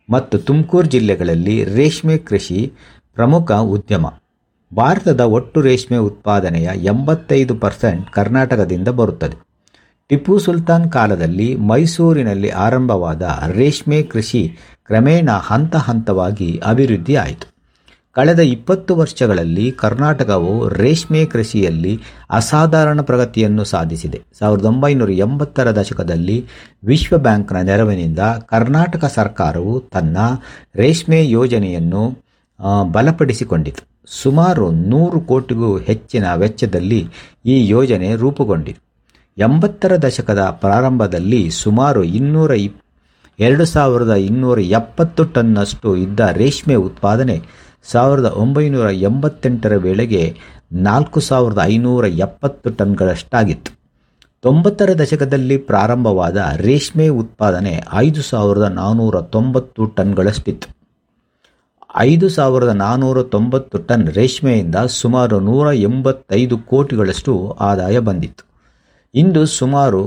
ಮತ್ತು ತುಮಕೂರು ಜಿಲ್ಲೆಗಳಲ್ಲಿ ರೇಷ್ಮೆ ಕೃಷಿ ಪ್ರಮುಖ ಉದ್ಯಮ ಭಾರತದ ಒಟ್ಟು ರೇಷ್ಮೆ ಉತ್ಪಾದನೆಯ ಎಂಬತ್ತೈದು ಪರ್ಸೆಂಟ್ ಕರ್ನಾಟಕದಿಂದ ಬರುತ್ತದೆ ಟಿಪ್ಪು ಸುಲ್ತಾನ್ ಕಾಲದಲ್ಲಿ ಮೈಸೂರಿನಲ್ಲಿ ಆರಂಭವಾದ ರೇಷ್ಮೆ ಕೃಷಿ ಕ್ರಮೇಣ ಹಂತ ಹಂತವಾಗಿ ಅಭಿವೃದ್ಧಿ ಆಯಿತು ಕಳೆದ ಇಪ್ಪತ್ತು ವರ್ಷಗಳಲ್ಲಿ ಕರ್ನಾಟಕವು ರೇಷ್ಮೆ ಕೃಷಿಯಲ್ಲಿ ಅಸಾಧಾರಣ ಪ್ರಗತಿಯನ್ನು ಸಾಧಿಸಿದೆ ಸಾವಿರದ ಒಂಬೈನೂರ ಎಂಬತ್ತರ ದಶಕದಲ್ಲಿ ವಿಶ್ವ ಬ್ಯಾಂಕ್ನ ನೆರವಿನಿಂದ ಕರ್ನಾಟಕ ಸರ್ಕಾರವು ತನ್ನ ರೇಷ್ಮೆ ಯೋಜನೆಯನ್ನು ಆ, ಬಲಪಡಿಸಿಕೊಂಡಿತು ಸುಮಾರು ನೂರು ಕೋಟಿಗೂ ಹೆಚ್ಚಿನ ವೆಚ್ಚದಲ್ಲಿ ಈ ಯೋಜನೆ ರೂಪುಗೊಂಡಿತು ಎಂಬತ್ತರ ದಶಕದ ಪ್ರಾರಂಭದಲ್ಲಿ ಸುಮಾರು ಇನ್ನೂರ ಇಪ್ ಎರಡು ಸಾವಿರದ ಇನ್ನೂರ ಎಪ್ಪತ್ತು ಟನ್ನಷ್ಟು ಇದ್ದ ರೇಷ್ಮೆ ಉತ್ಪಾದನೆ ಸಾವಿರದ ಒಂಬೈನೂರ ಎಂಬತ್ತೆಂಟರ ವೇಳೆಗೆ ನಾಲ್ಕು ಸಾವಿರದ ಐನೂರ ಎಪ್ಪತ್ತು ಟನ್ಗಳಷ್ಟಾಗಿತ್ತು ತೊಂಬತ್ತರ ದಶಕದಲ್ಲಿ ಪ್ರಾರಂಭವಾದ ರೇಷ್ಮೆ ಉತ್ಪಾದನೆ ಐದು ಸಾವಿರದ ನಾನ್ನೂರ ತೊಂಬತ್ತು ಟನ್ಗಳಷ್ಟಿತ್ತು ಐದು ಸಾವಿರದ ನಾನ್ನೂರ ತೊಂಬತ್ತು ಟನ್ ರೇಷ್ಮೆಯಿಂದ ಸುಮಾರು ನೂರ ಎಂಬತ್ತೈದು ಕೋಟಿಗಳಷ್ಟು ಆದಾಯ ಬಂದಿತ್ತು ಇಂದು ಸುಮಾರು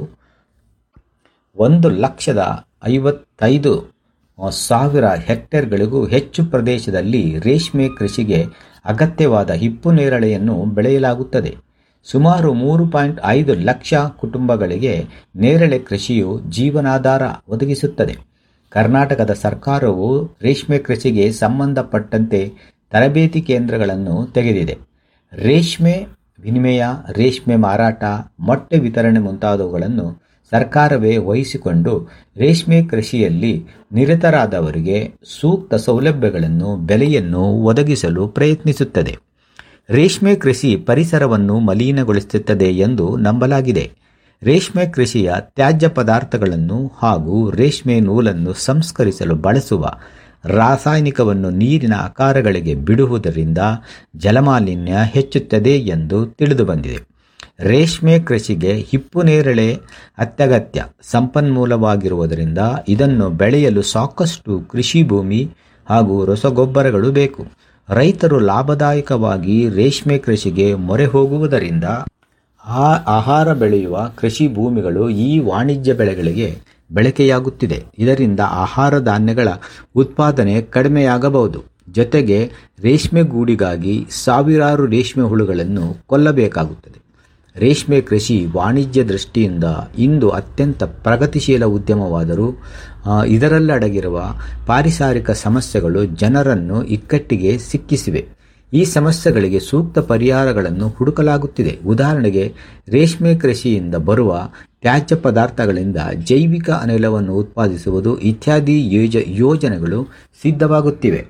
ಒಂದು ಲಕ್ಷದ ಐವತ್ತೈದು ಸಾವಿರ ಹೆಕ್ಟೇರ್ಗಳಿಗೂ ಹೆಚ್ಚು ಪ್ರದೇಶದಲ್ಲಿ ರೇಷ್ಮೆ ಕೃಷಿಗೆ ಅಗತ್ಯವಾದ ಹಿಪ್ಪು ನೇರಳೆಯನ್ನು ಬೆಳೆಯಲಾಗುತ್ತದೆ ಸುಮಾರು ಮೂರು ಪಾಯಿಂಟ್ ಐದು ಲಕ್ಷ ಕುಟುಂಬಗಳಿಗೆ ನೇರಳೆ ಕೃಷಿಯು ಜೀವನಾಧಾರ ಒದಗಿಸುತ್ತದೆ ಕರ್ನಾಟಕದ ಸರ್ಕಾರವು ರೇಷ್ಮೆ ಕೃಷಿಗೆ ಸಂಬಂಧಪಟ್ಟಂತೆ ತರಬೇತಿ ಕೇಂದ್ರಗಳನ್ನು ತೆಗೆದಿದೆ ರೇಷ್ಮೆ ವಿನಿಮಯ ರೇಷ್ಮೆ ಮಾರಾಟ ಮೊಟ್ಟೆ ವಿತರಣೆ ಮುಂತಾದವುಗಳನ್ನು ಸರ್ಕಾರವೇ ವಹಿಸಿಕೊಂಡು ರೇಷ್ಮೆ ಕೃಷಿಯಲ್ಲಿ ನಿರತರಾದವರಿಗೆ ಸೂಕ್ತ ಸೌಲಭ್ಯಗಳನ್ನು ಬೆಲೆಯನ್ನು ಒದಗಿಸಲು ಪ್ರಯತ್ನಿಸುತ್ತದೆ ರೇಷ್ಮೆ ಕೃಷಿ ಪರಿಸರವನ್ನು ಮಲಿನಗೊಳಿಸುತ್ತದೆ ಎಂದು ನಂಬಲಾಗಿದೆ ರೇಷ್ಮೆ ಕೃಷಿಯ ತ್ಯಾಜ್ಯ ಪದಾರ್ಥಗಳನ್ನು ಹಾಗೂ ರೇಷ್ಮೆ ನೂಲನ್ನು ಸಂಸ್ಕರಿಸಲು ಬಳಸುವ ರಾಸಾಯನಿಕವನ್ನು ನೀರಿನ ಆಕಾರಗಳಿಗೆ ಬಿಡುವುದರಿಂದ ಜಲಮಾಲಿನ್ಯ ಹೆಚ್ಚುತ್ತದೆ ಎಂದು ತಿಳಿದುಬಂದಿದೆ ರೇಷ್ಮೆ ಕೃಷಿಗೆ ಹಿಪ್ಪು ನೇರಳೆ ಅತ್ಯಗತ್ಯ ಸಂಪನ್ಮೂಲವಾಗಿರುವುದರಿಂದ ಇದನ್ನು ಬೆಳೆಯಲು ಸಾಕಷ್ಟು ಕೃಷಿ ಭೂಮಿ ಹಾಗೂ ರಸಗೊಬ್ಬರಗಳು ಬೇಕು ರೈತರು ಲಾಭದಾಯಕವಾಗಿ ರೇಷ್ಮೆ ಕೃಷಿಗೆ ಮೊರೆ ಹೋಗುವುದರಿಂದ ಆ ಆಹಾರ ಬೆಳೆಯುವ ಕೃಷಿ ಭೂಮಿಗಳು ಈ ವಾಣಿಜ್ಯ ಬೆಳೆಗಳಿಗೆ ಬಳಕೆಯಾಗುತ್ತಿದೆ ಇದರಿಂದ ಆಹಾರ ಧಾನ್ಯಗಳ ಉತ್ಪಾದನೆ ಕಡಿಮೆಯಾಗಬಹುದು ಜೊತೆಗೆ ರೇಷ್ಮೆ ಗೂಡಿಗಾಗಿ ಸಾವಿರಾರು ರೇಷ್ಮೆ ಹುಳುಗಳನ್ನು ಕೊಲ್ಲಬೇಕಾಗುತ್ತದೆ ರೇಷ್ಮೆ ಕೃಷಿ ವಾಣಿಜ್ಯ ದೃಷ್ಟಿಯಿಂದ ಇಂದು ಅತ್ಯಂತ ಪ್ರಗತಿಶೀಲ ಉದ್ಯಮವಾದರೂ ಆ, ಇದರಲ್ಲಡಗಿರುವ ಪಾರಿಸಾರಿಕ ಸಮಸ್ಯೆಗಳು ಜನರನ್ನು ಇಕ್ಕಟ್ಟಿಗೆ ಸಿಕ್ಕಿಸಿವೆ ಈ ಸಮಸ್ಯೆಗಳಿಗೆ ಸೂಕ್ತ ಪರಿಹಾರಗಳನ್ನು ಹುಡುಕಲಾಗುತ್ತಿದೆ ಉದಾಹರಣೆಗೆ ರೇಷ್ಮೆ ಕೃಷಿಯಿಂದ ಬರುವ ತ್ಯಾಜ್ಯ ಪದಾರ್ಥಗಳಿಂದ ಜೈವಿಕ ಅನಿಲವನ್ನು ಉತ್ಪಾದಿಸುವುದು ಇತ್ಯಾದಿ ಯೋಜ ಯೋಜನೆಗಳು ಸಿದ್ಧವಾಗುತ್ತಿವೆ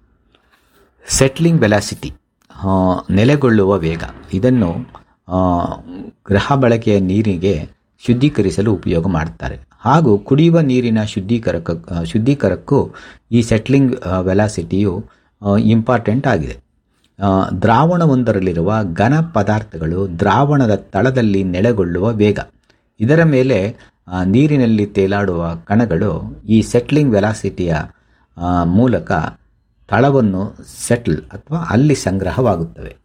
ಸೆಟ್ಲಿಂಗ್ ವೆಲಾಸಿಟಿ ನೆಲೆಗೊಳ್ಳುವ ವೇಗ ಇದನ್ನು ಆ, ಗೃಹ ಬಳಕೆಯ ನೀರಿಗೆ ಶುದ್ಧೀಕರಿಸಲು ಉಪಯೋಗ ಮಾಡುತ್ತಾರೆ ಹಾಗೂ ಕುಡಿಯುವ ನೀರಿನ ಶುದ್ಧೀಕರಕ ಶುದ್ಧೀಕರಕ್ಕೂ ಈ ಸೆಟ್ಲಿಂಗ್ ವೆಲಾಸಿಟಿಯು ಇಂಪಾರ್ಟೆಂಟ್ ಆಗಿದೆ ಆ, ದ್ರಾವಣವೊಂದರಲ್ಲಿರುವ ಘನ ಪದಾರ್ಥಗಳು ದ್ರಾವಣದ ತಳದಲ್ಲಿ ನೆಲೆಗೊಳ್ಳುವ ವೇಗ ಇದರ ಮೇಲೆ ಆ, ನೀರಿನಲ್ಲಿ ತೇಲಾಡುವ ಕಣಗಳು ಈ ಸೆಟ್ಲಿಂಗ್ ವೆಲಾಸಿಟಿಯ ಆ, ಮೂಲಕ ತಳವನ್ನು ಸೆಟ್ಲ್ ಅಥವಾ ಅಲ್ಲಿ ಸಂಗ್ರಹವಾಗುತ್ತವೆ